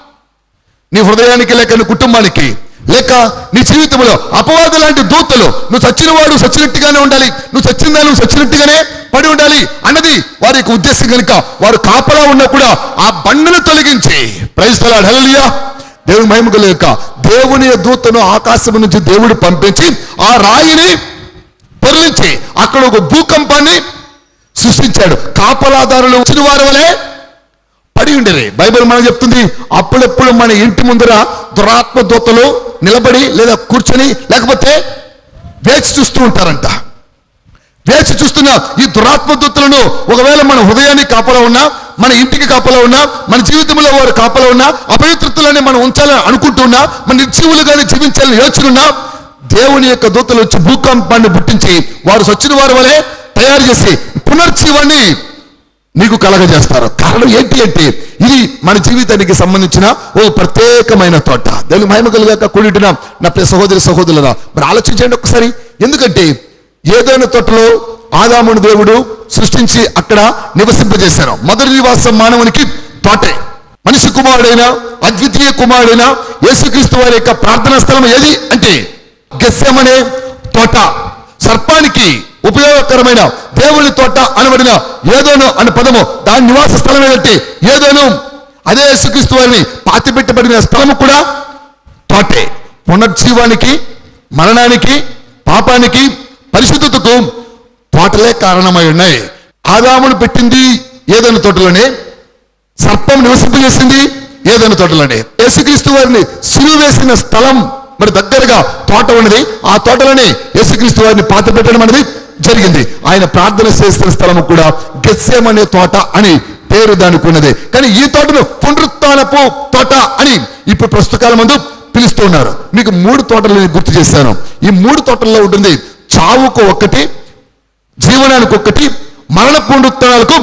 నీ హృదయానికి లేక నీ కుటుంబానికి లేక నీ జీవితంలో అపవాదు లాంటి దూతలు నువ్వు చచ్చిన వాడు చచ్చినట్టుగానే ఉండాలి నువ్వు చచ్చిందా నువ్వు చచ్చినట్టుగానే పడి ఉండాలి అన్నది వారి యొక్క ఉద్దేశం కనుక వారు కాపలా ఉన్నా కూడా ఆ బండను తొలగించి ప్రైస్తలాడు హల్లెలూయా దేవుని మహిమ లేక దేవుని దూతను ఆకాశం నుంచి దేవుడు పంపించి ఆ రాయిని పొరలించి అక్కడ ఒక భూకంపాన్ని సృష్టించాడు కాపలాదారులు వచ్చిన వారి వలె పడి ఉండేది బైబిల్ మనం చెప్తుంది అప్పుడప్పుడు మన ఇంటి ముందర దురాత్మ దూతలు నిలబడి లేదా కూర్చొని లేకపోతే వేచి చూస్తూ ఉంటారంట వేచి చూస్తున్న ఈ దురాత్మ దూతలను ఒకవేళ మన హృదయానికి కాపలా ఉన్నా మన ఇంటికి కాపలా ఉన్నా మన జీవితంలో వారు కాపలా ఉన్నా అపవిత్రతలని మనం ఉంచాలని అనుకుంటున్నా మన నిర్జీవులుగానే జీవించాలని యోచనున్నా దేవుని యొక్క దూతలు వచ్చి భూకంపాన్ని పుట్టించి వారు సచ్చిన వారి వలె తయారు చేసి పునర్జీవాన్ని నీకు కలగజేస్తారు కారణం ఏంటి అంటే ఇది మన జీవితానికి సంబంధించిన ఓ ప్రత్యేకమైన తోట దేవుని మహిమ కలిగాక కూడిటిన నా ప్రియ సహోదరి సహోదరులరా మరి ఆలోచించండి ఒకసారి ఎందుకంటే ఏదైనా తోటలో ఆదాముని దేవుడు సృష్టించి అక్కడ నివసింపజేశారు మొదటి నివాసం మానవునికి తోటే మనిషి కుమారుడైన అద్వితీయ కుమారుడైన యేసుక్రీస్తు వారి యొక్క ప్రార్థనా స్థలం ఏది అంటే గెస్సెమనే తోట సర్పానికి ఉపయోగకరమైన దేవుని తోట అనబడిన ఏదోను అనే పదము దాని నివాస స్థలం ఏంటంటే ఏదోను అదే యేసుక్రీస్తు వారిని పాతిపెట్టబడిన స్థలము కూడా తోటే పునర్జీవానికి మరణానికి పాపానికి పరిశుద్ధతకు తోటలే కారణమై ఉన్నాయి ఆదామును పెట్టింది ఏదైనా తోటలోనే సర్పం నివసింపజేసింది ఏదైనా తోటలోనే యేసుక్రీస్తు వారిని సిలువ వేసిన స్థలం మరి దగ్గరగా తోట ఉన్నది ఆ తోటలోనే యేసుక్రీస్తు వారిని పాత పెట్టడం అనేది జరిగింది ఆయన ప్రార్థన చేసిన స్థలం కూడా గెస్సేం అనే తోట అని పేరు దానికి ఉన్నది కానీ ఈ తోటను పునరుత్నపు తోట అని ఇప్పుడు ప్రస్తుత కాలం ముందు పిలుస్తూ ఉన్నారు మీకు మూడు తోటలు నేను గుర్తు చేశాను ఈ మూడు తోటల్లో ఉంటుంది చావుకు ఒక్కటి జీవనానికి ఒక్కటి మరణ పునరుత్నాలకు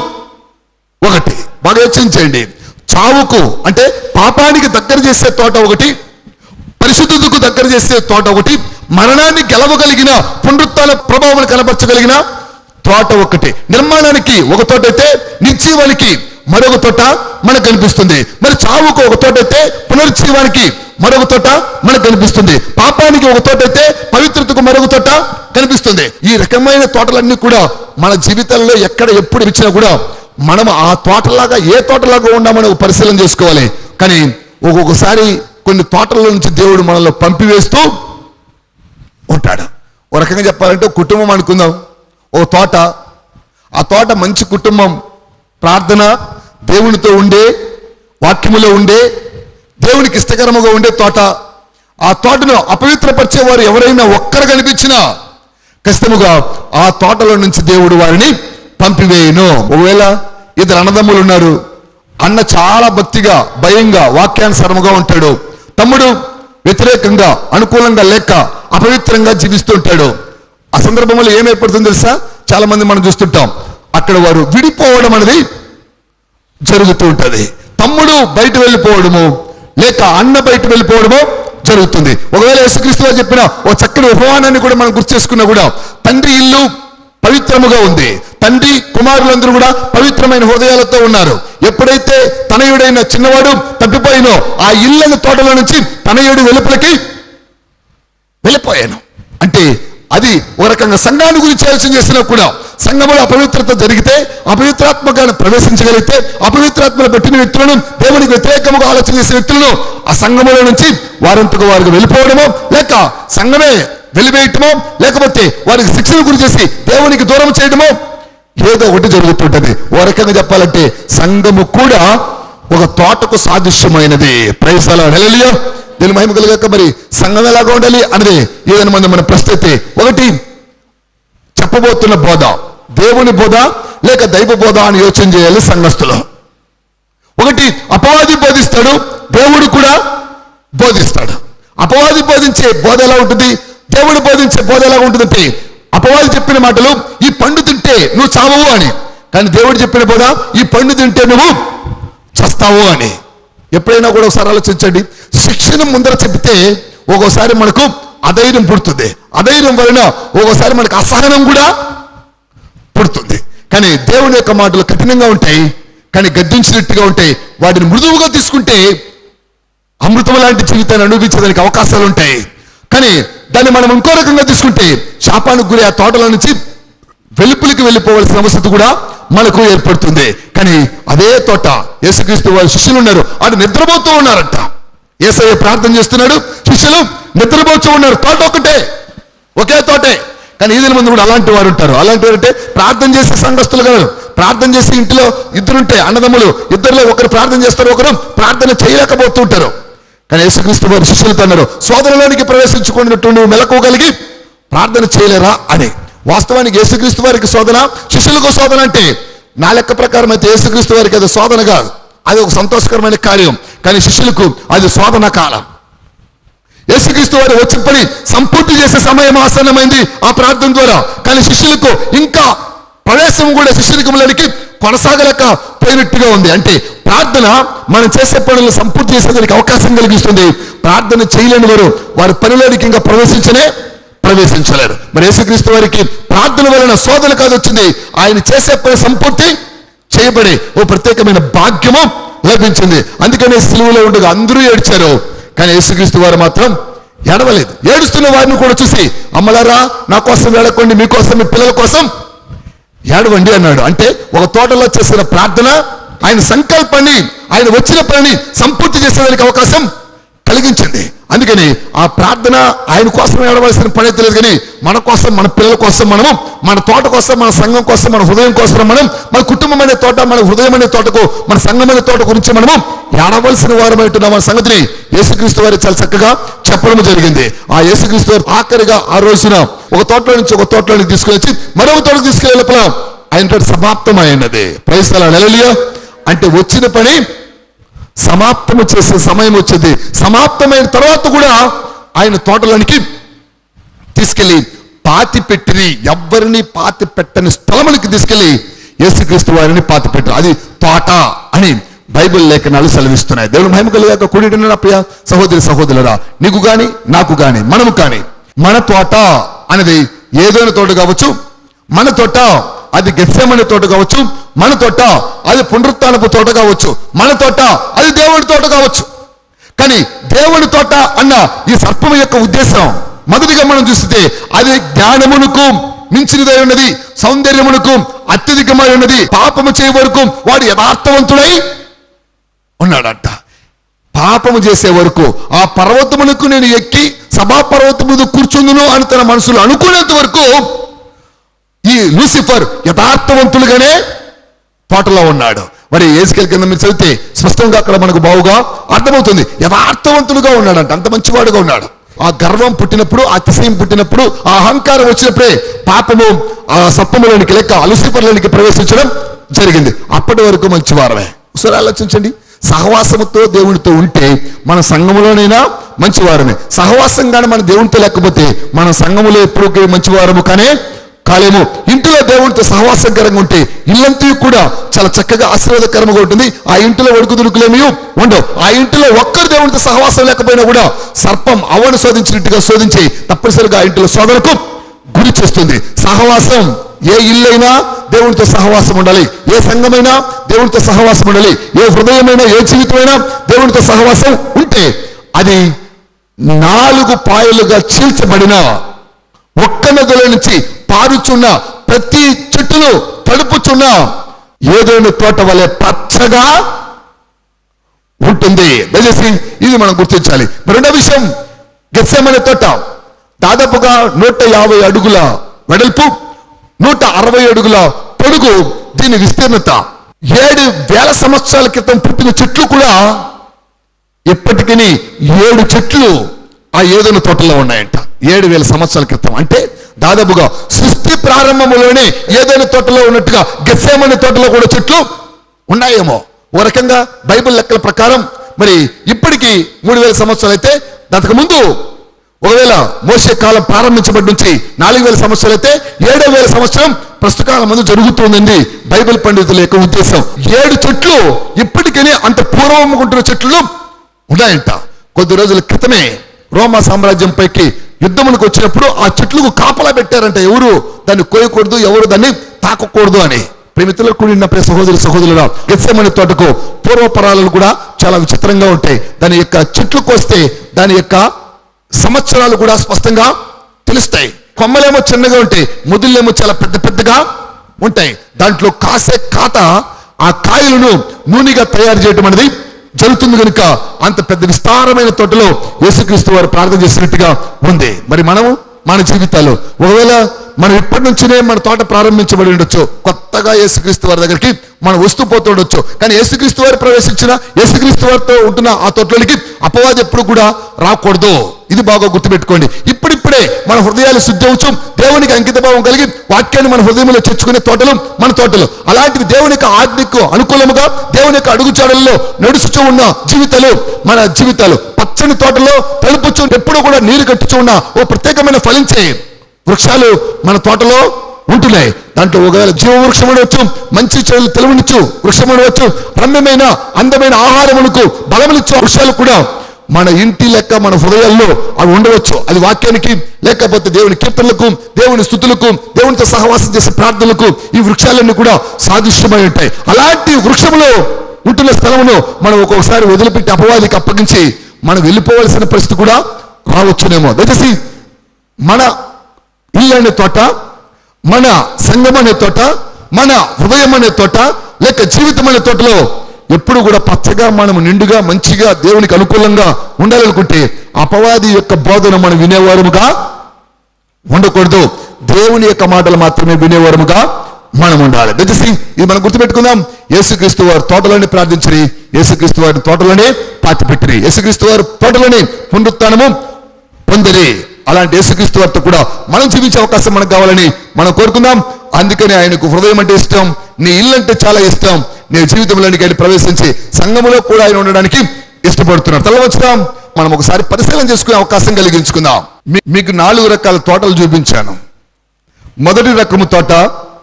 ఒకటి బాగా యోచించండి చావుకు అంటే పాపానికి దగ్గర చేసే తోట ఒకటి పరిశుద్ధతకు దగ్గర చేసే తోట ఒకటి మరణాన్ని గెలవగలిగిన పునరుత్న ప్రభావం కనపరచగలిగిన తోట ఒకటి నిర్మాణానికి ఒక తోట అయితే నిర్జీవానికి మరొక తోట మనకు కనిపిస్తుంది మరి చావుకు ఒక తోట అయితే పునరుజ్జీవానికి మరొక తోట మనకు కనిపిస్తుంది పాపానికి ఒక తోట అయితే పవిత్రతకు మరొక తోట కనిపిస్తుంది ఈ రకమైన తోటలన్నీ కూడా మన జీవితాల్లో ఎక్కడ ఎప్పుడు ఇచ్చినా కూడా మనం ఆ తోటలాగా ఏ తోటలాగా ఉన్నామని ఒక పరిశీలన చేసుకోవాలి కానీ ఒక్కొక్కసారి కొన్ని తోటల నుంచి దేవుడు మనల్ని పంపివేస్తూ ఉంటాడు ఒక రకంగా చెప్పాలంటే ఒక కుటుంబం అనుకుందాం ఓ తోట ఆ తోట మంచి కుటుంబం ప్రార్థన దేవునితో ఉండే వాక్యములో ఉండే దేవునికి ఇష్టకరముగా ఉండే తోట ఆ తోటను అపవిత్రపరిచే వారు ఎవరైనా ఒక్కరు కనిపించినా ఖచ్చితముగా ఆ తోటలో నుంచి దేవుడు వారిని పంపివేయును ఒకవేళ ఇద్దరు అన్నదమ్ములు ఉన్నారు అన్న చాలా భక్తిగా భయంగా వాక్యానుసరముగా ఉంటాడు తమ్ముడు వ్యతిరేకంగా అనుకూలంగా లేక అపవిత్రంగా జీవిస్తుంటాడు ఆ సందర్భంలో ఏమైపడుతుందో తెలుసా చాలా మంది మనం చూస్తుంటాం అక్కడ వారు విడిపోవడం అనేది జరుగుతూ ఉంటది తమ్ముడు బయట వెళ్ళిపోవడము లేక అన్న బయట వెళ్ళిపోవడము జరుగుతుంది ఒకవేళ యేసుక్రీస్తు వారు చెప్పిన ఓ చక్కని ఉపమానాన్ని కూడా మనం గుర్తు చేసుకున్నా కూడా తండ్రి ఇల్లు పవిత్రముగా ఉంది తండ్రి కుమారులందరూ కూడా పవిత్రమైన హృదయాలతో ఉన్నారు ఎప్పుడైతే తనయుడైన చిన్నవాడు తప్పిపోయినో ఆ ఇల్లని తోటలో నుంచి తనయుడు వెలుపలకి వెళ్ళిపోయాను అంటే అది ఒక రకంగా సంఘాన్ని గురించి ఆలోచన చేసినా కూడా సంఘంలో అపవిత్రత జరిగితే అపవిత్రాత్మకాన్ని ప్రవేశించగలిగితే అపవిత్రాత్మలు పెట్టిన వ్యక్తులను దేవునికి వ్యతిరేకముగా ఆలోచన చేసిన వ్యక్తులను ఆ సంఘములో నుంచి వారంతకు వారికి వెళ్ళిపోవడమో లేక సంఘమే వెలివేయటమో లేకపోతే వారికి శిక్షణ గురి చేసి దేవునికి దూరం చేయడమో ఏదో ఒకటి జరుగుతుంటది ఓ రకంగా చెప్పాలంటే సంఘము కూడా ఒక తోటకు సాదృశ్యమైనది ప్రైసాల హెలలియో దీని మహిమ కలిగాక మరి సంఘం ఎలాగా ఉండాలి అనేది ఏదైనా మంది మన ప్రశ్న అయితే ఒకటి చెప్పబోతున్న బోధ దేవుని బోధ లేక దైవ బోధ అని యోచన చేయాలి సంఘస్థులు ఒకటి అపవాది బోధిస్తాడు దేవుడు కూడా బోధిస్తాడు అపవాది బోధించే బోధ ఎలా ఉంటుంది దేవుడు బోధించే బోధ ఎలా ఉంటుందంటే అపవాది చెప్పిన మాటలు ఈ పండు తింటే నువ్వు చావవు అని కానీ దేవుడు చెప్పిన బోధ ఈ పండు తింటే నువ్వు చస్తావు అని ఎప్పుడైనా కూడా ఒకసారి ఆలోచించండి శిక్షణ ముందర చెప్తే ఒక్కోసారి మనకు అధైర్యం పుడుతుంది అధైర్యం వలన ఒక్కోసారి మనకు అసహనం కూడా పుడుతుంది కానీ దేవుని యొక్క మాటలు కఠినంగా ఉంటాయి కానీ గద్దించినట్టుగా ఉంటాయి వాటిని మృదువుగా తీసుకుంటే అమృతం లాంటి జీవితాన్ని అనుభవించడానికి అవకాశాలు ఉంటాయి కానీ దాన్ని మనం ఇంకో రకంగా తీసుకుంటే శాపానికి గురి ఆ తోటలో నుంచి వెలుపులకి వెళ్ళిపోవాల్సిన అవసరం కూడా మనకు ఏర్పడుతుంది కానీ అదే తోట యేసుక్రీస్తు వారి శిష్యులు ఉన్నారు అటు నిద్రపోతూ ఉన్నారంట ఏసయ్య ప్రార్థన చేస్తున్నాడు శిష్యులు నిద్రపోతూ ఉన్నారు తోట ఒకటే ఒకే తోటే కానీ ఈదిన మంది కూడా అలాంటి వారు ఉంటారు అలాంటి వారు అంటే ప్రార్థన చేసే సంఘస్థులు కాదు ప్రార్థన చేసి ఇంట్లో ఇద్దరుంటే అన్నదమ్ములు ఇద్దరులో ఒకరు ప్రార్థన చేస్తారు ఒకరు ప్రార్థన చేయలేకపోతూ ఉంటారు కానీ యేసుక్రీస్తు వారి శిష్యులతో అన్నారు సోదరులోనికి ప్రవేశించుకున్నట్టు మెలకువగలిగి ప్రార్థన చేయలేరా అని వాస్తవానికి యేసుక్రీస్తు వారికి శోధన శిష్యులకు శోధన అంటే నా లెక్క ప్రకారం అయితే యేసుక్రీస్తు వారికి అది శోధన కాదు అది ఒక సంతోషకరమైన కార్యం కానీ శిష్యులకు అది శోధన కాలం యేసుక్రీస్తు వారు వచ్చి పని సంపూర్తి చేసే సమయం ఆసన్నమైంది ఆ ప్రార్థన ద్వారా కానీ శిష్యులకు ఇంకా ప్రవేశం కూడా శిష్యులకి కొనసాగలేక పోయినట్టుగా ఉంది అంటే ప్రార్థన మనం చేసే పనులు సంపూర్తి చేసేదానికి అవకాశం కలిగిస్తుంది ప్రార్థన చేయలేని వారు వారి పనిలోనికి ఇంకా ప్రవేశించనే ప్రవేశించలేరు మరి యేసుక్రీస్తు వారికి ప్రార్థన వలన శోధన కాదు వచ్చింది ఆయన చేసే పని సంపూర్తి చేయబడే ఓ ప్రత్యేకమైన భాగ్యము లభించింది అందుకనే సిలువలో ఉండగా అందరూ ఏడ్చారు కానీ యేసుక్రీస్తు వారు మాత్రం ఏడవలేదు ఏడుస్తున్న వారిని కూడా చూసి అమ్మలారా నా కోసం ఏడకండి మీకోసం మీ పిల్లల కోసం ఏడవండి అన్నాడు అంటే ఒక తోటలో చేసిన ప్రార్థన ఆయన సంకల్పాన్ని ఆయన వచ్చిన పనిని సంపూర్తి చేసేదానికి అవకాశం కలిగించింది అందుకని ఆ ప్రార్థన ఆయన కోసం ఏడవలసిన పని అయితే లేదు కానీ మన కోసం మన పిల్లల కోసం మనము మన తోట కోసం మన సంఘం కోసం మన హృదయం కోసం మనం మన కుటుంబం అనే తోట మన హృదయం అనే తోటకు మన సంఘం అనే తోట గురించి మనము ఏడవలసిన వారం అంటున్నాం మన సంగతిని యేసుక్రీస్తు వారు చాలా చక్కగా చెప్పడం జరిగింది ఆ యేసుక్రీస్తు వారు ఆఖరిగా ఆ రోజున ఒక తోటలో నుంచి ఒక తోటలోనికి తీసుకుని వచ్చి మరొక తోటకు తీసుకెళ్ళే లోపల ఆయన సమాప్తమైనది ప్రైస్తల నెలలియో అంటే వచ్చిన పని సమాప్తము చేసే సమయం వచ్చింది సమాప్తమైన తర్వాత కూడా ఆయన తోటలోనికి తీసుకెళ్లి పాతి పెట్టిరి ఎవ్వరిని పాతి పెట్టని స్థలమునికి తీసుకెళ్లి యేసుక్రీస్తు వారిని పాతి పెట్టారు అది తోట అని బైబిల్ లేఖనాలు సెలవిస్తున్నాయి దేవుడు మహిమ కలిగాక కూడిన ప్రియ సహోదరి సహోదరులరా నీకు గాని నాకు గాని మనము కాని మన తోట అనేది ఏదైనా తోట కావచ్చు మన తోట అది గెస్సమనే తోట కావచ్చు మన తోట అది పునరుత్నపు తోట కావచ్చు మన తోట అది దేవుడి తోట కావచ్చు కానీ దేవుని తోట అన్న ఈ సర్పం యొక్క ఉద్దేశం మొదటిగా మనం చూస్తే అది జ్ఞానమునకు మించినదై ఉన్నది సౌందర్యమునకు అత్యధికమై ఉన్నది పాపము చేయ వరకు వాడు యథార్థవంతుడై ఉన్నాడట పాపము చేసే వరకు ఆ పర్వతమునకు నేను ఎక్కి సభా పర్వతం మీద కూర్చుందును అని తన మనసులో అనుకునేంత వరకు ఈ లూసిఫర్ యథార్థవంతులుగానే తోటలో ఉన్నాడు మరి ఏసుకెళ్ళ కింద మీరు చదివితే స్పష్టంగా అక్కడ మనకు బావుగా అర్థమవుతుంది యథార్థవంతుడుగా ఉన్నాడంట అంత మంచివాడుగా ఉన్నాడు ఆ గర్వం పుట్టినప్పుడు ఆ అతిశయం పుట్టినప్పుడు ఆ అహంకారం వచ్చినప్పుడే పాపము ఆ సప్పములోనికి లెక్క అలుసిపర్లోనికి ప్రవేశించడం జరిగింది అప్పటి వరకు మంచివారమే ఒకసారి ఆలోచించండి సహవాసముతో దేవునితో ఉంటే మన సంఘములోనైనా మంచివారమే సహవాసంగానే మన దేవునితో లేకపోతే మన సంఘములో ఎప్పుడు మంచివారము కానీ కాలేము ఇంటిలో దేవునితో సహవాసకరంగా ఉంటే ఇల్లంతా కూడా చాలా చక్కగా ఆశీర్వాదకరంగా ఉంటుంది ఆ ఇంటిలో ఒడుకు దుడుకులేమి ఉండవు ఆ ఇంటిలో ఒక్కరు దేవునితో సహవాసం లేకపోయినా కూడా సర్పం అవను శోధించినట్టుగా శోధించి తప్పనిసరిగా ఆ ఇంటిలో శోధనకు గురి చేస్తుంది సహవాసం ఏ ఇల్లైనా దేవునితో సహవాసం ఉండాలి ఏ సంఘమైనా దేవునితో సహవాసం ఉండాలి ఏ హృదయమైనా ఏ జీవితమైనా దేవునితో సహవాసం ఉంటే అది నాలుగు పాయలుగా చీల్చబడిన ఒక్క నదిలో నుంచి పారుచున్న ప్రతి చెట్టును తడుపుచున్న ఏదోని తోట వలె పచ్చగా ఉంటుంది దయచేసి ఇది మనం గుర్తించాలి మరి రెండో విషయం గెస్సెమనే తోట దాదాపుగా నూట యాభై అడుగుల వెడల్పు నూట అరవై అడుగుల పొడుగు దీని విస్తీర్ణత ఏడు వేల సంవత్సరాల క్రితం పుట్టిన చెట్లు కూడా ఇప్పటికీ ఏడు చెట్లు ఆ ఏదైనా తోటలో ఉన్నాయంట ఏడు వేల సంవత్సరాల క్రితం అంటే దాదాపుగా సృష్టి ప్రారంభంలోనే ఏదైనా తోటలో ఉన్నట్టుగా గెస్సేమని తోటలో కూడా చెట్లు ఉన్నాయేమో ఓ రకంగా బైబిల్ లెక్కల ప్రకారం మరి ఇప్పటికీ మూడు వేల సంవత్సరాలు అయితే దానికి ముందు ఒకవేళ మోసే కాలం ప్రారంభించబడి నుంచి నాలుగు వేల సంవత్సరాలు అయితే ఏడో వేల సంవత్సరం ప్రస్తుత కాలం ముందు జరుగుతుందండి బైబిల్ పండితుల యొక్క ఉద్దేశం ఏడు చెట్లు ఇప్పటికీ అంత పూర్వం ఉంటున్న చెట్లు ఉన్నాయంట కొద్ది రోజుల క్రితమే రోమా సామ్రాజ్యం పైకి యుద్ధమునికి వచ్చినప్పుడు ఆ చెట్లకు కాపలా పెట్టారంట ఎవరు దాన్ని కోయకూడదు ఎవరు దాన్ని తాకకూడదు అని ప్రేమితులకు కూడిన ప్రియ సహోదరు సహోదరుల గెత్సెమని తోటకు పూర్వపరాలు కూడా చాలా విచిత్రంగా ఉంటాయి దాని యొక్క చెట్లు కోస్తే దాని యొక్క సంవత్సరాలు కూడా స్పష్టంగా తెలుస్తాయి కొమ్మలేమో చిన్నగా ఉంటాయి ముదులేమో చాలా పెద్ద పెద్దగా ఉంటాయి దాంట్లో కాసే కాత ఆ కాయలను నూనెగా తయారు చేయడం అనేది జరుగుతుంది కనుక అంత పెద్ద విస్తారమైన తోటలో యేసుక్రీస్తు వారు ప్రార్థన చేసినట్టుగా ఉంది మరి మనము మన జీవితాలు ఒకవేళ మనం ఇప్పటి నుంచినే మన తోట ప్రారంభించబడి ఉండొచ్చు కొత్తగా యేసుక్రీస్తు వారి దగ్గరికి మనం వస్తూ పోతూ ఉండొచ్చు కానీ యేసుక్రీస్తు వారు ప్రవేశించిన యేసుక్రీస్తు వారితో ఉంటున్న ఆ తోటలోనికి అపవాది ఎప్పుడు కూడా రాకూడదు ఇది బాగా గుర్తుపెట్టుకోండి ఇప్పుడిప్పుడే మన హృదయాలు శుద్ధి అవచ్చు దేవునికి అంకిత భావం కలిగి వాక్యాన్ని మన హృదయంలో చేర్చుకునే తోటలు మన తోటలు అలాంటివి దేవుని యొక్క ఆజ్ఞకు అనుకూలముగా దేవుని యొక్క అడుగుచాడల్లో నడుచుచూ ఉన్న జీవితాలు మన జీవితాలు పచ్చని తోటలో తలుపుచూ ఎప్పుడు కూడా నీరు కట్టుచూ ఉన్న ఓ ప్రత్యేకమైన ఫలించే వృక్షాలు మన తోటలో ఉంటున్నాయి దాంట్లో ఒకవేళ జీవ వృక్షం ఉండవచ్చు మంచి చెడులు తెలుగునిచ్చు వృక్షం ఉండవచ్చు రమ్యమైన అందమైన ఆహారమునకు బలమునిచ్చు వృక్షాలు కూడా మన ఇంటి లెక్క మన హృదయాల్లో అవి ఉండవచ్చు అది వాక్యానికి లేకపోతే దేవుని కీర్తనలకు దేవుని స్థుతులకు దేవునితో సహవాసం చేసే ప్రార్థనలకు ఈ వృక్షాలన్నీ కూడా సాదృశ్యమై ఉంటాయి అలాంటి వృక్షములో ఉంటున్న స్థలమును మనం ఒక్కొక్కసారి వదిలిపెట్టి అపవాదికి అప్పగించి మనం వెళ్ళిపోవలసిన పరిస్థితి కూడా రావచ్చునేమో దయచేసి మన ఇల్లు అనే తోట మన సంఘం అనే తోట మన హృదయం అనే తోట లేక జీవితం అనే తోటలో ఎప్పుడు కూడా పచ్చగా మనం నిండుగా మంచిగా దేవునికి అనుకూలంగా ఉండాలనుకుంటే అపవాది యొక్క బోధన మనం వినేవారముగా ఉండకూడదు దేవుని యొక్క మాటలు మాత్రమే వినేవారముగా మనం ఉండాలి దయచేసి ఇది మనం గుర్తుపెట్టుకుందాం యేసుక్రీస్తు వారు తోటలోనే ప్రార్థించరి యేసుక్రీస్తు వారి తోటలోనే పాతి పెట్టిరి యేసుక్రీస్తు వారు తోటలోనే పునరుత్నము పొందిరి అలాంటి యేసుక్రీస్తు వారితో కూడా మనం జీవించే అవకాశం మనకు కావాలని మనం కోరుకుందాం అందుకని ఆయనకు హృదయం అంటే ఇష్టం నీ ఇల్లు అంటే చాలా ఇష్టం నీ జీవితంలోనికి ఆయన ప్రవేశించి సంఘములో కూడా ఆయన ఉండడానికి ఇష్టపడుతున్నారు తలవచ్చుదాం మనం ఒకసారి పరిశీలన చేసుకునే అవకాశం కలిగించుకుందాం మీ- మీకు నాలుగు రకాల తోటలు చూపించాను మొదటి రకము తోట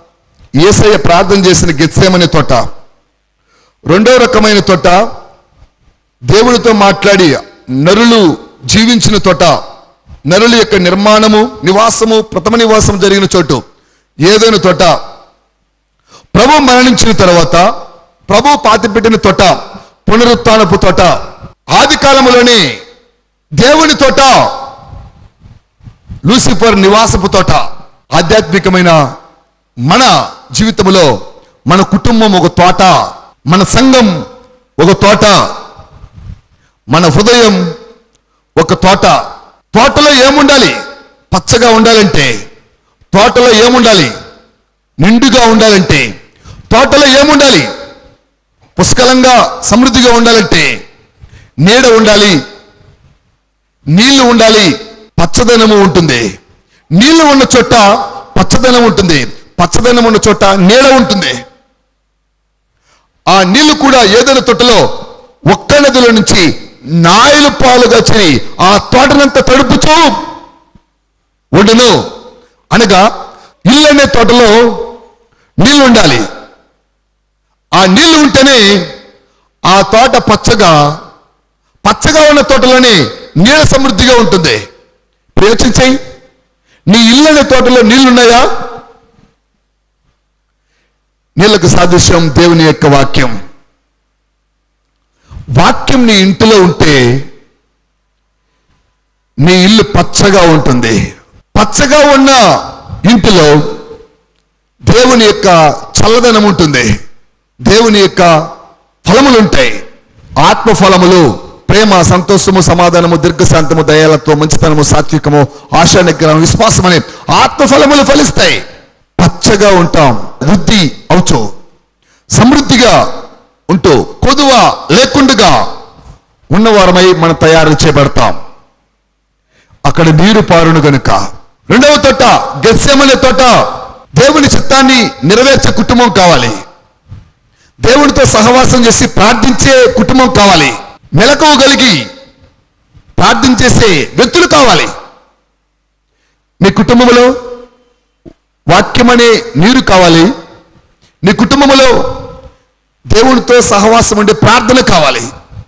ఏసయ్య ప్రార్థన చేసిన గెత్సేమనే తోట రెండవ రకమైన తోట దేవుడితో మాట్లాడి నరులు జీవించిన తోట నరుల యొక్క నిర్మాణము నివాసము ప్రథమ నివాసం జరిగిన చోటు ఏదైనా తోట ప్రభు మరణించిన తర్వాత ప్రభు పాతిపెట్టిన తోట పునరుత్నపు తోట ఆది కాలములోనే దేవుని తోట లూసిఫర్ నివాసపు తోట ఆధ్యాత్మికమైన మన జీవితంలో మన కుటుంబం ఒక తోట మన సంఘం ఒక తోట మన హృదయం ఒక తోట తోటలో ఏముండాలి పచ్చగా ఉండాలంటే తోటలో ఏముండాలి నిండుగా ఉండాలంటే తోటలో ఏముండాలి పుష్కలంగా సమృద్ధిగా ఉండాలంటే నీడ ఉండాలి నీళ్లు ఉండాలి పచ్చదనము ఉంటుంది నీళ్లు ఉన్న చోట పచ్చదనం ఉంటుంది పచ్చదనం ఉన్న చోట నీడ ఉంటుంది ఆ నీళ్లు కూడా ఏదైనా తొట్టలో ఒక్క నదిలో నుంచి నాయలు పాలుగా చేరి ఆ తోటనంతా తడుపుతూ ఉండును అనగా ఇల్లు అనే తోటలో నీళ్లు ఉండాలి ఆ నీళ్లు ఉంటేనే ఆ తోట పచ్చగా పచ్చగా ఉన్న తోటలోనే నీళ్ళ సమృద్ధిగా ఉంటుంది ప్రయోచించాయి నీ ఇల్లు అనే తోటలో నీళ్లున్నాయా నీళ్లకు సాదృశ్యం దేవుని యొక్క వాక్యం వాక్యం నీ ఇంటిలో ఉంటే నీ ఇల్లు పచ్చగా ఉంటుంది పచ్చగా ఉన్న ఇంటిలో దేవుని యొక్క చల్లదనం ఉంటుంది దేవుని యొక్క ఫలములు ఉంటాయి ఆత్మ ఫలములు ప్రేమ సంతోషము సమాధానము దీర్ఘశాంతము దయాలతో మంచితనము సాత్వికము ఆశా నిగ్రహం విశ్వాసం అనే ఆత్మ ఫలములు ఫలిస్తాయి పచ్చగా ఉంటాం వృద్ధి అవుచు సమృద్ధిగా ఉంటూ కొదువ లేకుండగా ఉన్నవారమై మనం తయారు చేయబడతాం అక్కడ నీరు పారును గనుక రెండవ తోట గెస్సెమనే తోట దేవుని చిత్తాన్ని నెరవేర్చే కుటుంబం కావాలి దేవునితో సహవాసం చేసి ప్రార్థించే కుటుంబం కావాలి మెలకువ కలిగి ప్రార్థన చేసే వ్యక్తులు కావాలి మీ కుటుంబంలో వాక్యం అనే నీరు కావాలి నీ కుటుంబంలో దేవునితో సహవాసం ఉండే ప్రార్థన కావాలి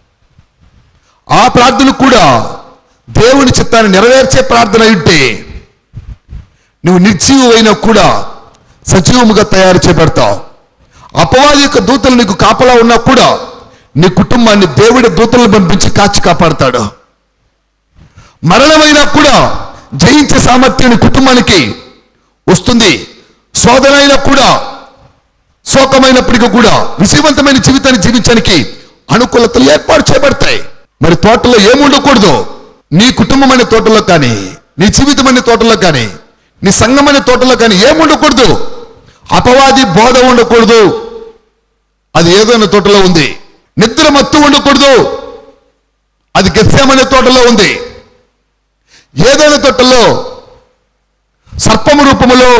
ఆ ప్రార్థన కూడా దేవుని చిత్తాన్ని నెరవేర్చే ప్రార్థన ఉంటే నువ్వు నిర్జీవమైనా కూడా సజీవముగా తయారు చేయబడతావు అపవాది యొక్క దూతలు నీకు కాపలా ఉన్నా కూడా నీ కుటుంబాన్ని దేవుడి దూతలను పంపించి కాచి కాపాడతాడు మరణమైనా కూడా జయించే సామర్థ్యం నీ కుటుంబానికి వస్తుంది శోధనైనా కూడా శోకమైనప్పటికీ కూడా విజయవంతమైన జీవితాన్ని జీవించడానికి అనుకూలతలు ఏర్పాటు చేయబడతాయి మరి తోటలో ఏముండకూడదు నీ కుటుంబమైన తోటలో కానీ నీ జీవితమైన తోటలో కానీ నీ సంఘమైన తోటలో కానీ ఏముండకూడదు అపవాది బోధ ఉండకూడదు అది ఏదైనా తోటలో ఉంది నిద్ర మత్తు ఉండకూడదు అది గెస్సామనే తోటలో ఉంది ఏదైనా తోటలో సర్పము రూపములో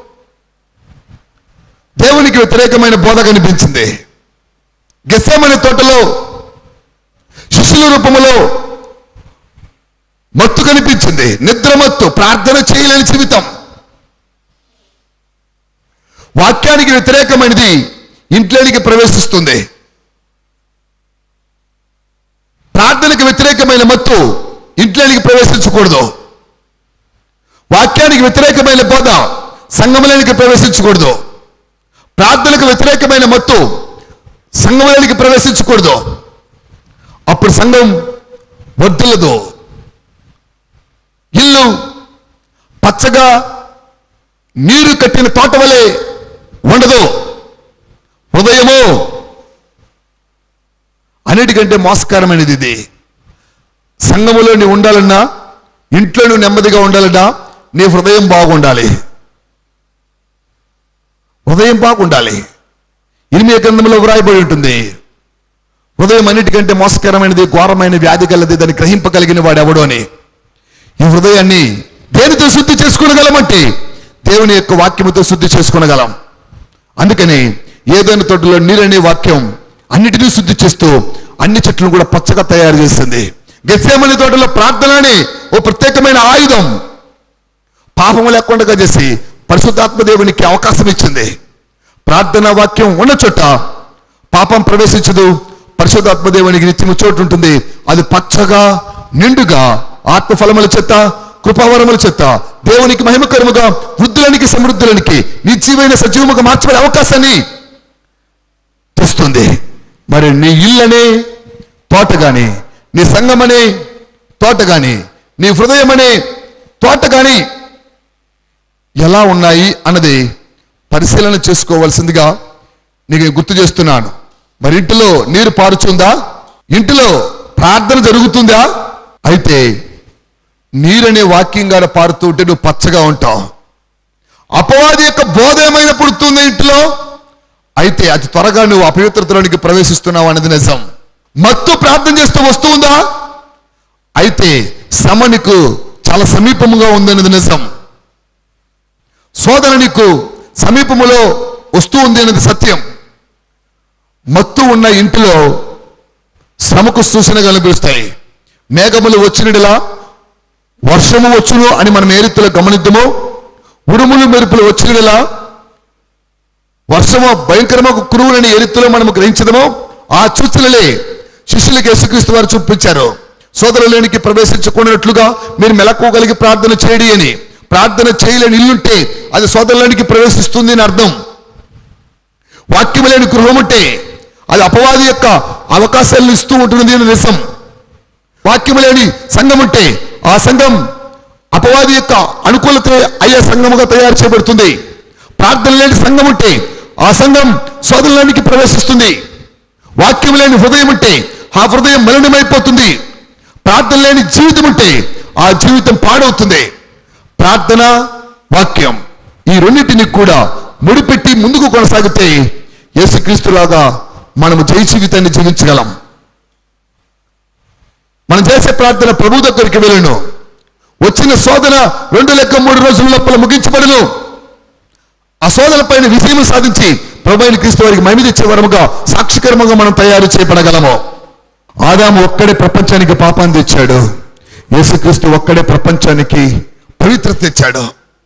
దేవునికి వ్యతిరేకమైన బోధ కనిపించింది గెస్సామనే తోటలో శిష్యుల రూపములో మత్తు కనిపించింది నిద్ర మత్తు ప్రార్థన చేయలేని జీవితం వాక్యానికి వ్యతిరేకమైనది ఇంట్లోనికి ప్రవేశిస్తుంది ప్రార్థనకు వ్యతిరేకమైన మత్తు ఇంట్లోనికి ప్రవేశించకూడదు వాక్యానికి వ్యతిరేకమైన బోధ సంగమలేనికి ప్రవేశించకూడదు ప్రార్థనకు వ్యతిరేకమైన మత్తు సంఘంలోనికి ప్రవేశించకూడదు అప్పుడు సంఘం వర్ధిల్లదు ఇల్లు పచ్చగా నీరు కట్టిన తోట వలె ఉండదు హృదయము అన్నిటికంటే మోసకరమైనది ఇది సంఘములో నీ ఉండాలన్నా ఇంట్లో నువ్వు నెమ్మదిగా ఉండాలన్నా నీ హృదయం బాగుండాలి హృదయం బాగుండాలి ఇనిమియ గ్రంథంలో వ్రాయబడి ఉంటుంది హృదయం అన్నిటికంటే మోసకరమైనది ఘోరమైన వ్యాధి కలది దాన్ని గ్రహింపగలిగిన వాడు ఎవడు అని ఈ హృదయాన్ని దేనితో శుద్ధి చేసుకునగలమంటే దేవుని యొక్క వాక్యముతో శుద్ధి చేసుకునగలం అందుకని ఏదైనా తోటలో నీరనే వాక్యం అన్నిటినీ శుద్ధి చేస్తూ అన్ని చెట్లను కూడా పచ్చగా తయారు చేస్తుంది గెస్సేమని తోటలో ప్రార్థన అని ఓ ప్రత్యేకమైన ఆయుధం పాపము లేకుండా చేసి పరిశుద్ధాత్మ దేవునికి అవకాశం ఇచ్చింది ప్రార్థన వాక్యం ఉన్న చోట పాపం ప్రవేశించదు పరిశుద్ధాత్మ దేవునికి నిత్యము చోటు ఉంటుంది అది పచ్చగా నిండుగా ఆత్మఫలముల చేత కృపావరముల చేత దేవునికి మహిమకరముగా వృద్ధులనికి సమృద్ధులనికి నిత్యమైన సజీవముగా మార్చబడే అవకాశాన్ని తెస్తుంది మరి నీ ఇల్లనే తోట గాని నీ సంఘమనే తోట గాని నీ హృదయమనే తోట గాని ఎలా ఉన్నాయి అన్నది పరిశీలన చేసుకోవాల్సిందిగా నీకు నేను గుర్తు చేస్తున్నాను మరి ఇంటిలో నీరు పారుచుందా ఇంటిలో ప్రార్థన జరుగుతుందా అయితే నీరనే వాక్యం గాన పారుతూ ఉంటే నువ్వు పచ్చగా ఉంటావు అపవాది యొక్క బోధ ఏమైనా పుడుతుంది ఇంట్లో అయితే అతి త్వరగా నువ్వు అపవిత్రతలోనికి ప్రవేశిస్తున్నావు అనేది నిజం మత్తు ప్రార్థన చేస్తూ వస్తూ ఉందా అయితే శ్రమ నీకు చాలా సమీపముగా ఉందనేది నిజం శోధన నీకు సమీపములో వస్తూ ఉంది అనేది సత్యం మత్తు ఉన్న ఇంటిలో శ్రమకు సూచనగా కనిపిస్తాయి మేఘములు వచ్చినడిలా వర్షము వచ్చును అని మనం ఏ రీతిలో గమనిద్దామో ఉరుములు మెరుపులు వచ్చినడిలా వర్షము భయంకరమైన కురువులని ఏ రీతిలో మనం గ్రహించదమో ఆ సూచనలే శిష్యులకి యేసుక్రీస్తు వారు చూపించారు సోదరులేనికి ప్రవేశించకున్నట్లుగా మీరు మెలకోగలిగి ప్రార్థన చేయడి అని ప్రార్థన చేయలేని ఇల్లుంటే అది సోదరులేనికి ప్రవేశిస్తుంది అని అర్థం వాక్యం లేని గృహం ఉంటే అది అపవాది యొక్క అవకాశాలను ఇస్తూ ఉంటున్నది అని నిజం వాక్యం లేని సంఘం ఉంటే ఆ సంఘం అపవాది యొక్క అనుకూలత అయ్యే సంఘముగా తయారు చేయబడుతుంది ప్రార్థన లేని సంఘం ఉంటే ఆ సంఘం సోదరులానికి ప్రవేశిస్తుంది వాక్యం లేని హృదయం ఉంటే ఆ హృదయం మలినమైపోతుంది ప్రార్థన లేని జీవితం ఉంటే ఆ జీవితం పాడవుతుంది ప్రార్థన వాక్యం ఈ రెండింటిని కూడా ముడిపెట్టి ముందుకు కొనసాగితే యేసుక్రీస్తులాగా మనము జయ జీవితాన్ని జీవించగలం మనం చేసే ప్రార్థన ప్రభు దగ్గరికి వెళ్ళను వచ్చిన శోధన రెండు లెక్క మూడు రోజుల లోపల ముగించబడను ఆ శోధన పైన విజయం సాధించి ప్రభు అయిన క్రీస్తు వారికి మహిమ తెచ్చే వరముగా సాక్షికరముగా మనం తయారు చేయబడగలము ఆదాము ఒక్కడే ప్రపంచానికి పాపాన్ని తెచ్చాడు యేసుక్రీస్తు ఒక్కడే ప్రపంచానికి పవిత్రత తెచ్చాడు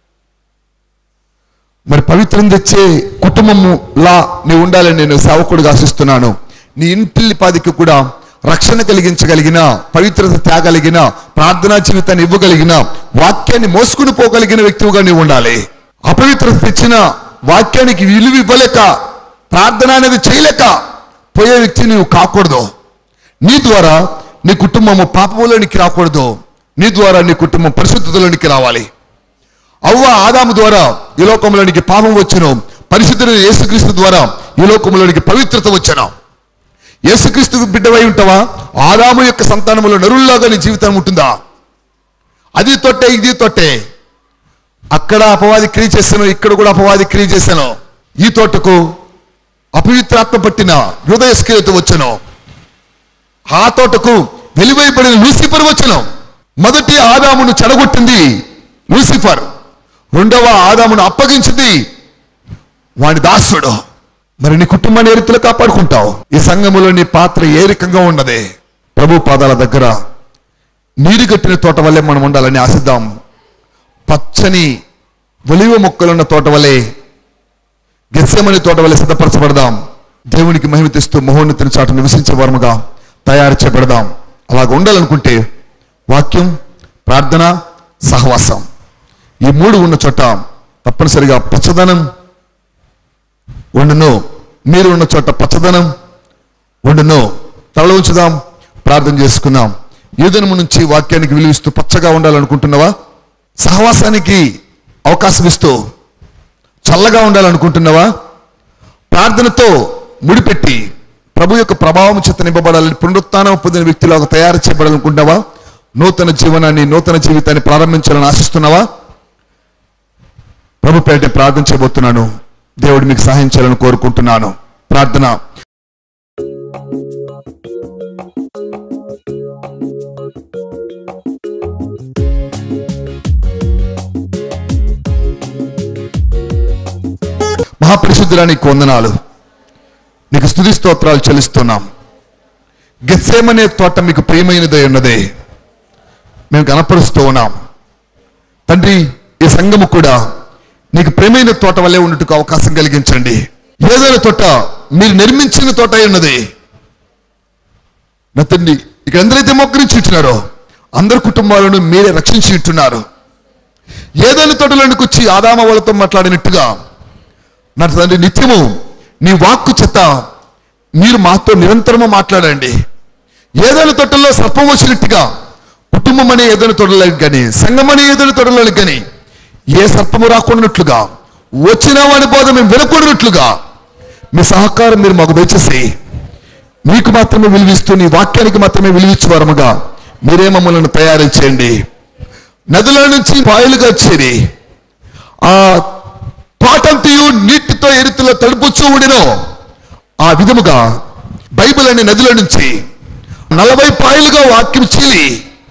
మరి పవిత్రం తెచ్చే కుటుంబములా నీవు ఉండాలని నేను సేవకుడిగా ఆశిస్తున్నాను నీ ఇంటిల్లిపాదికి కూడా రక్షణ కలిగించగలిగిన పవిత్రత తేగలిగిన ప్రార్థనా జీవితాన్ని ఇవ్వగలిగిన వాక్యాన్ని మోసుకుని పోగలిగిన వ్యక్తిగా నీవు ఉండాలి అపవిత్రత తెచ్చిన వాక్యానికి విలువ ఇవ్వలేక ప్రార్థన అనేది చేయలేక పోయే వ్యక్తి నీవు కాకూడదు నీ ద్వారా నీ కుటుంబము పాపములోనికి రాకూడదు నీ ద్వారా నీ కుటుంబం పరిశుద్ధతలోనికి రావాలి అవ్వ ఆదాము ద్వారా ఈ లోకంలోనికి పాపం వచ్చును పరిశుద్ధుడైన యేసుక్రీస్తు ద్వారా ఈ లోకంలోనికి పవిత్రత వచ్చును యేసుక్రీస్తుకు బిడ్డవై ఉంటావా ఆదాము యొక్క సంతానములో నరుల్లాగా నీ జీవితం ఉంటుందా అది తొట్టే ఇది తొట్టే అక్కడ అపవాది క్రియ చేశాను ఇక్కడ కూడా అపవాది క్రియ చేశాను ఈ తోటకు అపవిత్రాత్మ పట్టిన హృదయ స్క్రియత వచ్చను ఆ తోటకు వెలువైపడిన లూసిఫర్ వచ్చను మొదటి ఆదామును చెడగొట్టింది లూసిఫర్ రెండవ ఆదామును అప్పగించింది వాడి దాసుడు మరి నీ కుటుంబాన్ని ఏ రీతిలో కాపాడుకుంటావు ఈ సంఘములో నీ పాత్ర ఏ రకంగా ఉన్నది ప్రభు పాదాల దగ్గర నీరు కట్టిన తోట వల్లే మనం ఉండాలని ఆశిద్దాం పచ్చని ఒలివ మొక్కలున్న తోట వలె గెస్సెమని తోట వలె సిద్ధపరచబడదాం దేవునికి మహిమ తెస్తూ మహోన్నతిని చాటు నివసించే వరముగా తయారు చేయబడదాం అలాగ ఉండాలనుకుంటే వాక్యం ప్రార్థన సహవాసం ఈ మూడు ఉన్న చోట తప్పనిసరిగా పచ్చదనం ఉండును మీరు ఉన్న చోట పచ్చదనం ఉండును తల ఉంచుదాం ప్రార్థన చేసుకుందాం యూదనము నుంచి వాక్యానికి విలువిస్తూ పచ్చగా ఉండాలనుకుంటున్నావా సహవాసానికి అవకాశం ఇస్తూ చల్లగా ఉండాలనుకుంటున్నావా ప్రార్థనతో ముడిపెట్టి ప్రభు యొక్క ప్రభావం చేత నింపబడాలని పునరుత్నం పొందిన వ్యక్తిలాగా తయారు చేయబడాలనుకుంటున్నావా నూతన జీవనాన్ని నూతన జీవితాన్ని ప్రారంభించాలని ఆశిస్తున్నావా ప్రభు పేట ప్రార్థన చేయబోతున్నాను దేవుడు మీకు సహాయం చేయాలని కోరుకుంటున్నాను ప్రార్థన మహాపరిశుద్ధురానికి వందనాలు నీకు స్తుతి స్తోత్రాలు చెల్లిస్తున్నాం గెత్సేమనే తోట మీకు ప్రియమైనదై ఉన్నదే మేము కనపరుస్తూ ఉన్నాం తండ్రి ఈ సంఘము కూడా నీకు ప్రేమైన తోట వల్లే ఉన్నట్టుకు అవకాశం కలిగించండి ఏదైనా తోట మీరు నిర్మించిన తోట అయి ఉన్నది నా తండ్రి ఇక్కడ ఎందరైతే మొక్కరించి ఉంటున్నారో అందరి కుటుంబాలను మీరే రక్షించి ఉంటున్నారు ఏదైనా తోటలోనికి వచ్చి ఆదామ వాళ్ళతో మాట్లాడినట్టుగా నా తండ్రి నిత్యము నీ వాక్కు చేత మీరు మాతో నిరంతరము మాట్లాడండి ఏదైనా తోటల్లో సర్పం వచ్చినట్టుగా కుటుంబం అనే ఏదైనా తోటలోకి కానీ సంఘం అనే ఏదైనా తోటలోకి కానీ ఏ సర్పము రాకుండాట్లుగా వచ్చిన వాడి బోధ మేము వినకూడనట్లుగా మీ సహకారం మీరు మాకు దయచేసి మీకు మాత్రమే విలువిస్తూ నీ వాక్యానికి మాత్రమే విలువిచ్చేవారముగా మీరే మమ్మల్ని తయారు చేయండి నదుల నుంచి పాయలుగా చేరి ఆ తోటంతయు నీటితో ఎరుతులో తడుపుచ్చు ఉండినో ఆ విధముగా బైబిల్ అనే నదిలో నుంచి నలభై పాయలుగా వాక్యం చీలి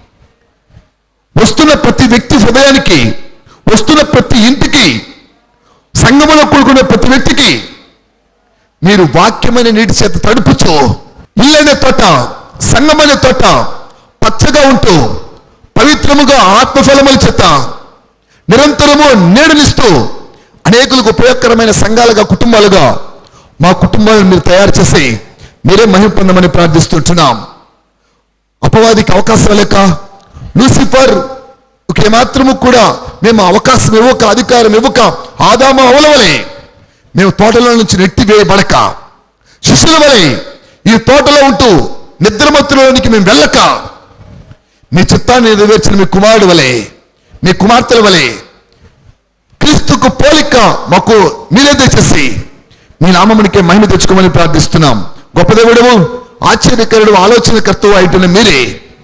వస్తున్న ప్రతి వ్యక్తి హృదయానికి వస్తున్న ప్రతి ఇంటికి సంగములో కూడుకున్న ప్రతి వ్యక్తికి మీరు వాక్యమైన నీటి చేత తడుపుచు ఇల్లనే తోట సంగమనే తోట పచ్చగా ఉంటూ పవిత్రముగా ఆత్మఫలముల చేత నిరంతరము నీడనిస్తూ అనేకులకు ఉపయోగకరమైన సంఘాలుగా కుటుంబాలుగా మా కుటుంబాలను మీరు తయారు చేసి మీరే మహిమ పొందమని ప్రార్థిస్తుంటున్నాం అపవాదికి అవకాశం లేక లూసిఫర్ ఒకే మాత్రము కూడా మేము అవకాశం ఇవ్వక అధికారం ఇవ్వక ఆదామ అవలవలే మేము తోటలో నుంచి నెట్టివేయబడక శిష్యుల వలె ఈ తోటలో ఉంటూ నిద్రమత్తులోనికి మేము వెళ్ళక మీ చిత్తాన్ని నెరవేర్చిన మీ కుమారుడు వలె మీ కుమార్తెల వలె క్రీస్తుకు పోలిక మాకు మీరే దయచేసి మీ నామమునికే మహిమ తెచ్చుకోమని ప్రార్థిస్తున్నాం గొప్ప దేవుడము ఆశ్చర్యకరుడు ఆలోచనకర్తవు అయిన మీరే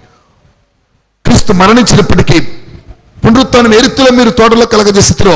క్రీస్తు మరణించినప్పటికీ పునరుత్నం ఏ రీతిలో మీరు తోటలో కలగజేస్తారో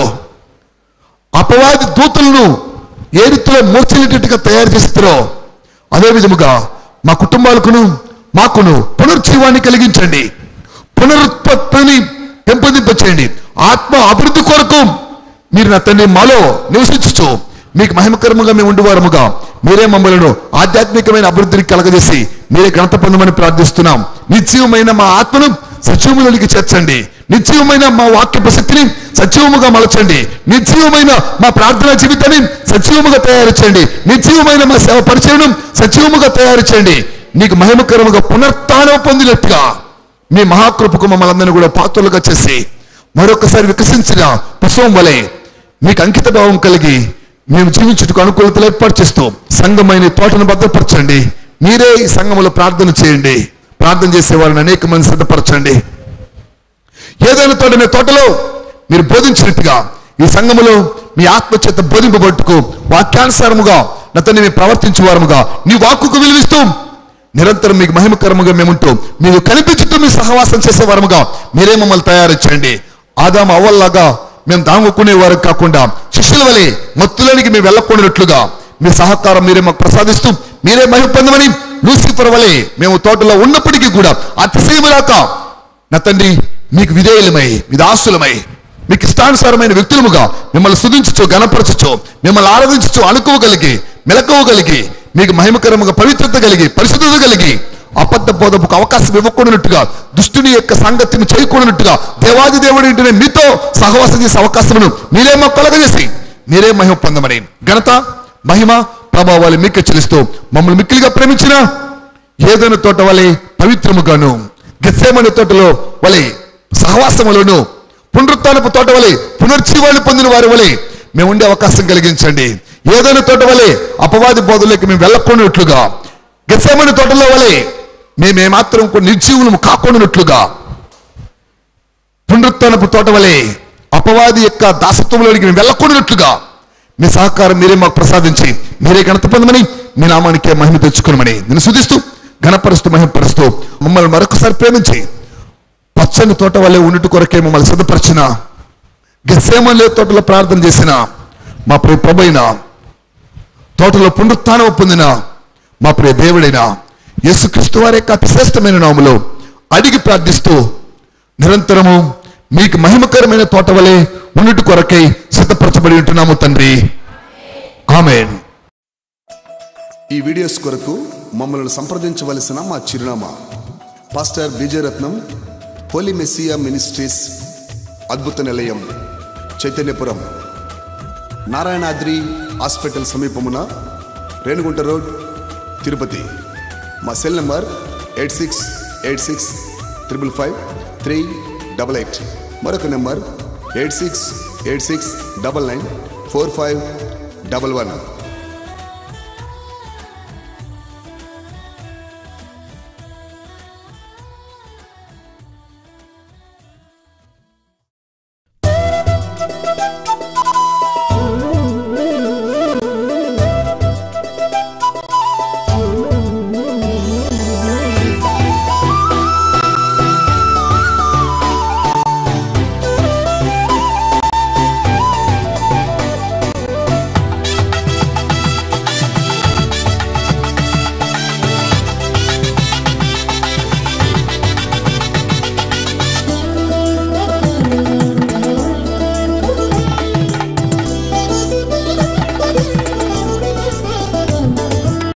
అపవాది దూతలను ఏ రీతిలో మూర్చలేటట్టుగా తయారు చేస్తారో అదే విధముగా మా కుటుంబాలకును మాకును పునర్జీవాన్ని కలిగించండి పునరుత్పత్తిని పెంపొందింపచేయండి ఆత్మ అభివృద్ధి కొరకు మీరు నా తండ్రి మాలో నివసించచ్చు మీకు మహిమకరముగా మేము ఉండువారముగా మీరే మమ్మలను ఆధ్యాత్మికమైన అభివృద్ధిని కలగజేసి మీరే ఘనత పొందమని ప్రార్థిస్తున్నాం నిశ్చయమైన మా ఆత్మను సజీవములకి చేర్చండి నిశ్చయమైన మా వాక్య ప్రసక్తిని సజీవముగా మలచండి నిశ్చయమైన మా ప్రార్థనా జీవితాన్ని సజీవముగా తయారు చేయండి నిశ్చయమైన మా సేవ పరిచయం సజీవముగా తయారు చేయండి నీకు మహిమకరముగా పునర్తానం పొందినట్టుగా మీ మహాకృపకు మమ్మల్ని అందరినీ కూడా పాత్రలుగా చేసి మరొకసారి వికసించిన పుష్పం వలె మీకు అంకిత భావం కలిగి మేము జీవించుటకు అనుకూలతలు ఏర్పాటు చేస్తూ సంఘమైన ఈ తోటను భద్రపరచండి మీరే ఈ సంఘములో ప్రార్థన చేయండి ప్రార్థన చేసే వారిని అనేక మంది సిద్ధపరచండి ఏదైనా తోట మీ తోటలో మీరు బోధించినట్టుగా ఈ సంఘములో మీ ఆత్మ చేత బోధింపబట్టుకు వాక్యానుసారముగా నతన్ని మేము ప్రవర్తించువారముగా నీ వాక్కుకు విలువిస్తూ నిరంతరం మీకు మహిమకరముగా మేముంటూ మీరు కనిపించుతూ మీ సహవాసం చేసేవారముగా మీరే మమ్మల్ని తయారు చేయండి ఆదాం అవ్వల్లాగా మేము దాముకునే వారు కాకుండా శిష్యుల వలె మత్తులోనికి మేము వెళ్ళకూడనట్లుగా మీ సహకారం మీరే మాకు ప్రసాదిస్తూ మీరే మహిమ పొందమని లూసిఫర్ వలె మేము తోటలో ఉన్నప్పటికీ కూడా అతిశయములాక నా తండ్రి మీకు విధేయులమై మీ దాసులమై మీకు ఇష్టానుసారమైన వ్యక్తులముగా మిమ్మల్ని స్తుతించచ్చు గణపరచచ్చు మిమ్మల్ని ఆరాధించచ్చు అనుకోగలిగి మెలకువగలిగి మీకు మహిమకరముగా పవిత్రత కలిగి పరిశుద్ధత కలిగి అబద్ధ బోధపుకు అవకాశం ఇవ్వకూడనట్టుగా దుష్టుని యొక్క సాంగత్యం చేయకూడనట్టుగా దేవాది దేవుడి ఇంటిని మీతో సహవాసం చేసే అవకాశమును మీరే మాకు కలగజేసి మీరే మహిమ పొందమని ఘనత మహిమ ప్రభావాలు మీకే చెల్లిస్తూ మమ్మల్ని మిక్కిలిగా ప్రేమించిన ఏదైనా తోట వలె పవిత్రముగాను గెస్సేమని తోటలో వలె సహవాసములను పునరుత్నపు తోట వలె పునర్జీవాన్ని పొందిన వారి వలె మేము ఉండే అవకాశం కలిగించండి ఏదైనా తోట వలె అపవాది బోధలోకి మేము వెళ్ళకుండాట్లుగా గెస్సేమని తోటలో వలె మేమేమాత్రం కొన్ని నిర్జీవులము కాకుండాట్లుగా పునరుత్నపు తోట వలె అపవాది యొక్క దాసత్వంలోనికి మేము వెళ్ళకూడనట్లుగా మీ సహకారం మీరే మాకు ప్రసాదించి మీరే ఘనత పొందమని మీ నామానికే మహిమ తెచ్చుకునమని నేను శుధిస్తూ ఘనపరుస్తూ మహిమపరుస్తూ మమ్మల్ని మరొకసారి ప్రేమించి పచ్చని తోట వల్లే ఉండుట కొరకే మమ్మల్ని సిద్ధపరిచిన గెస్సేమలే తోటలో ప్రార్థన చేసిన మా ప్రియ ప్రభైన తోటలో పునరుత్నం పొందిన మా ప్రియ దేవుడైన యేసుక్రీస్తు వారి యొక్క అతి శ్రేష్టమైన నాములో అడిగి ప్రార్థిస్తూ నిరంతరము మీకు మహిమకరమైన తోట వలె ఉండుట కొరకై సిద్ధపరచబడి ఉంటున్నాము తండ్రి ఆమెన్ ఈ వీడియోస్ కొరకు మమ్మల్ని సంప్రదించవలసిన మా చిరునామా pastor Vijayaratnam holy Messiah ministries అద్భుత నిలయం చైతన్యపురం నారాయణాద్రి హాస్పిటల్ సమీపమున రేణుగుంట రోడ్ తిరుపతి మా cell number eight six eight six triple five three double eight మరొక number eight six eight six double nine four five double one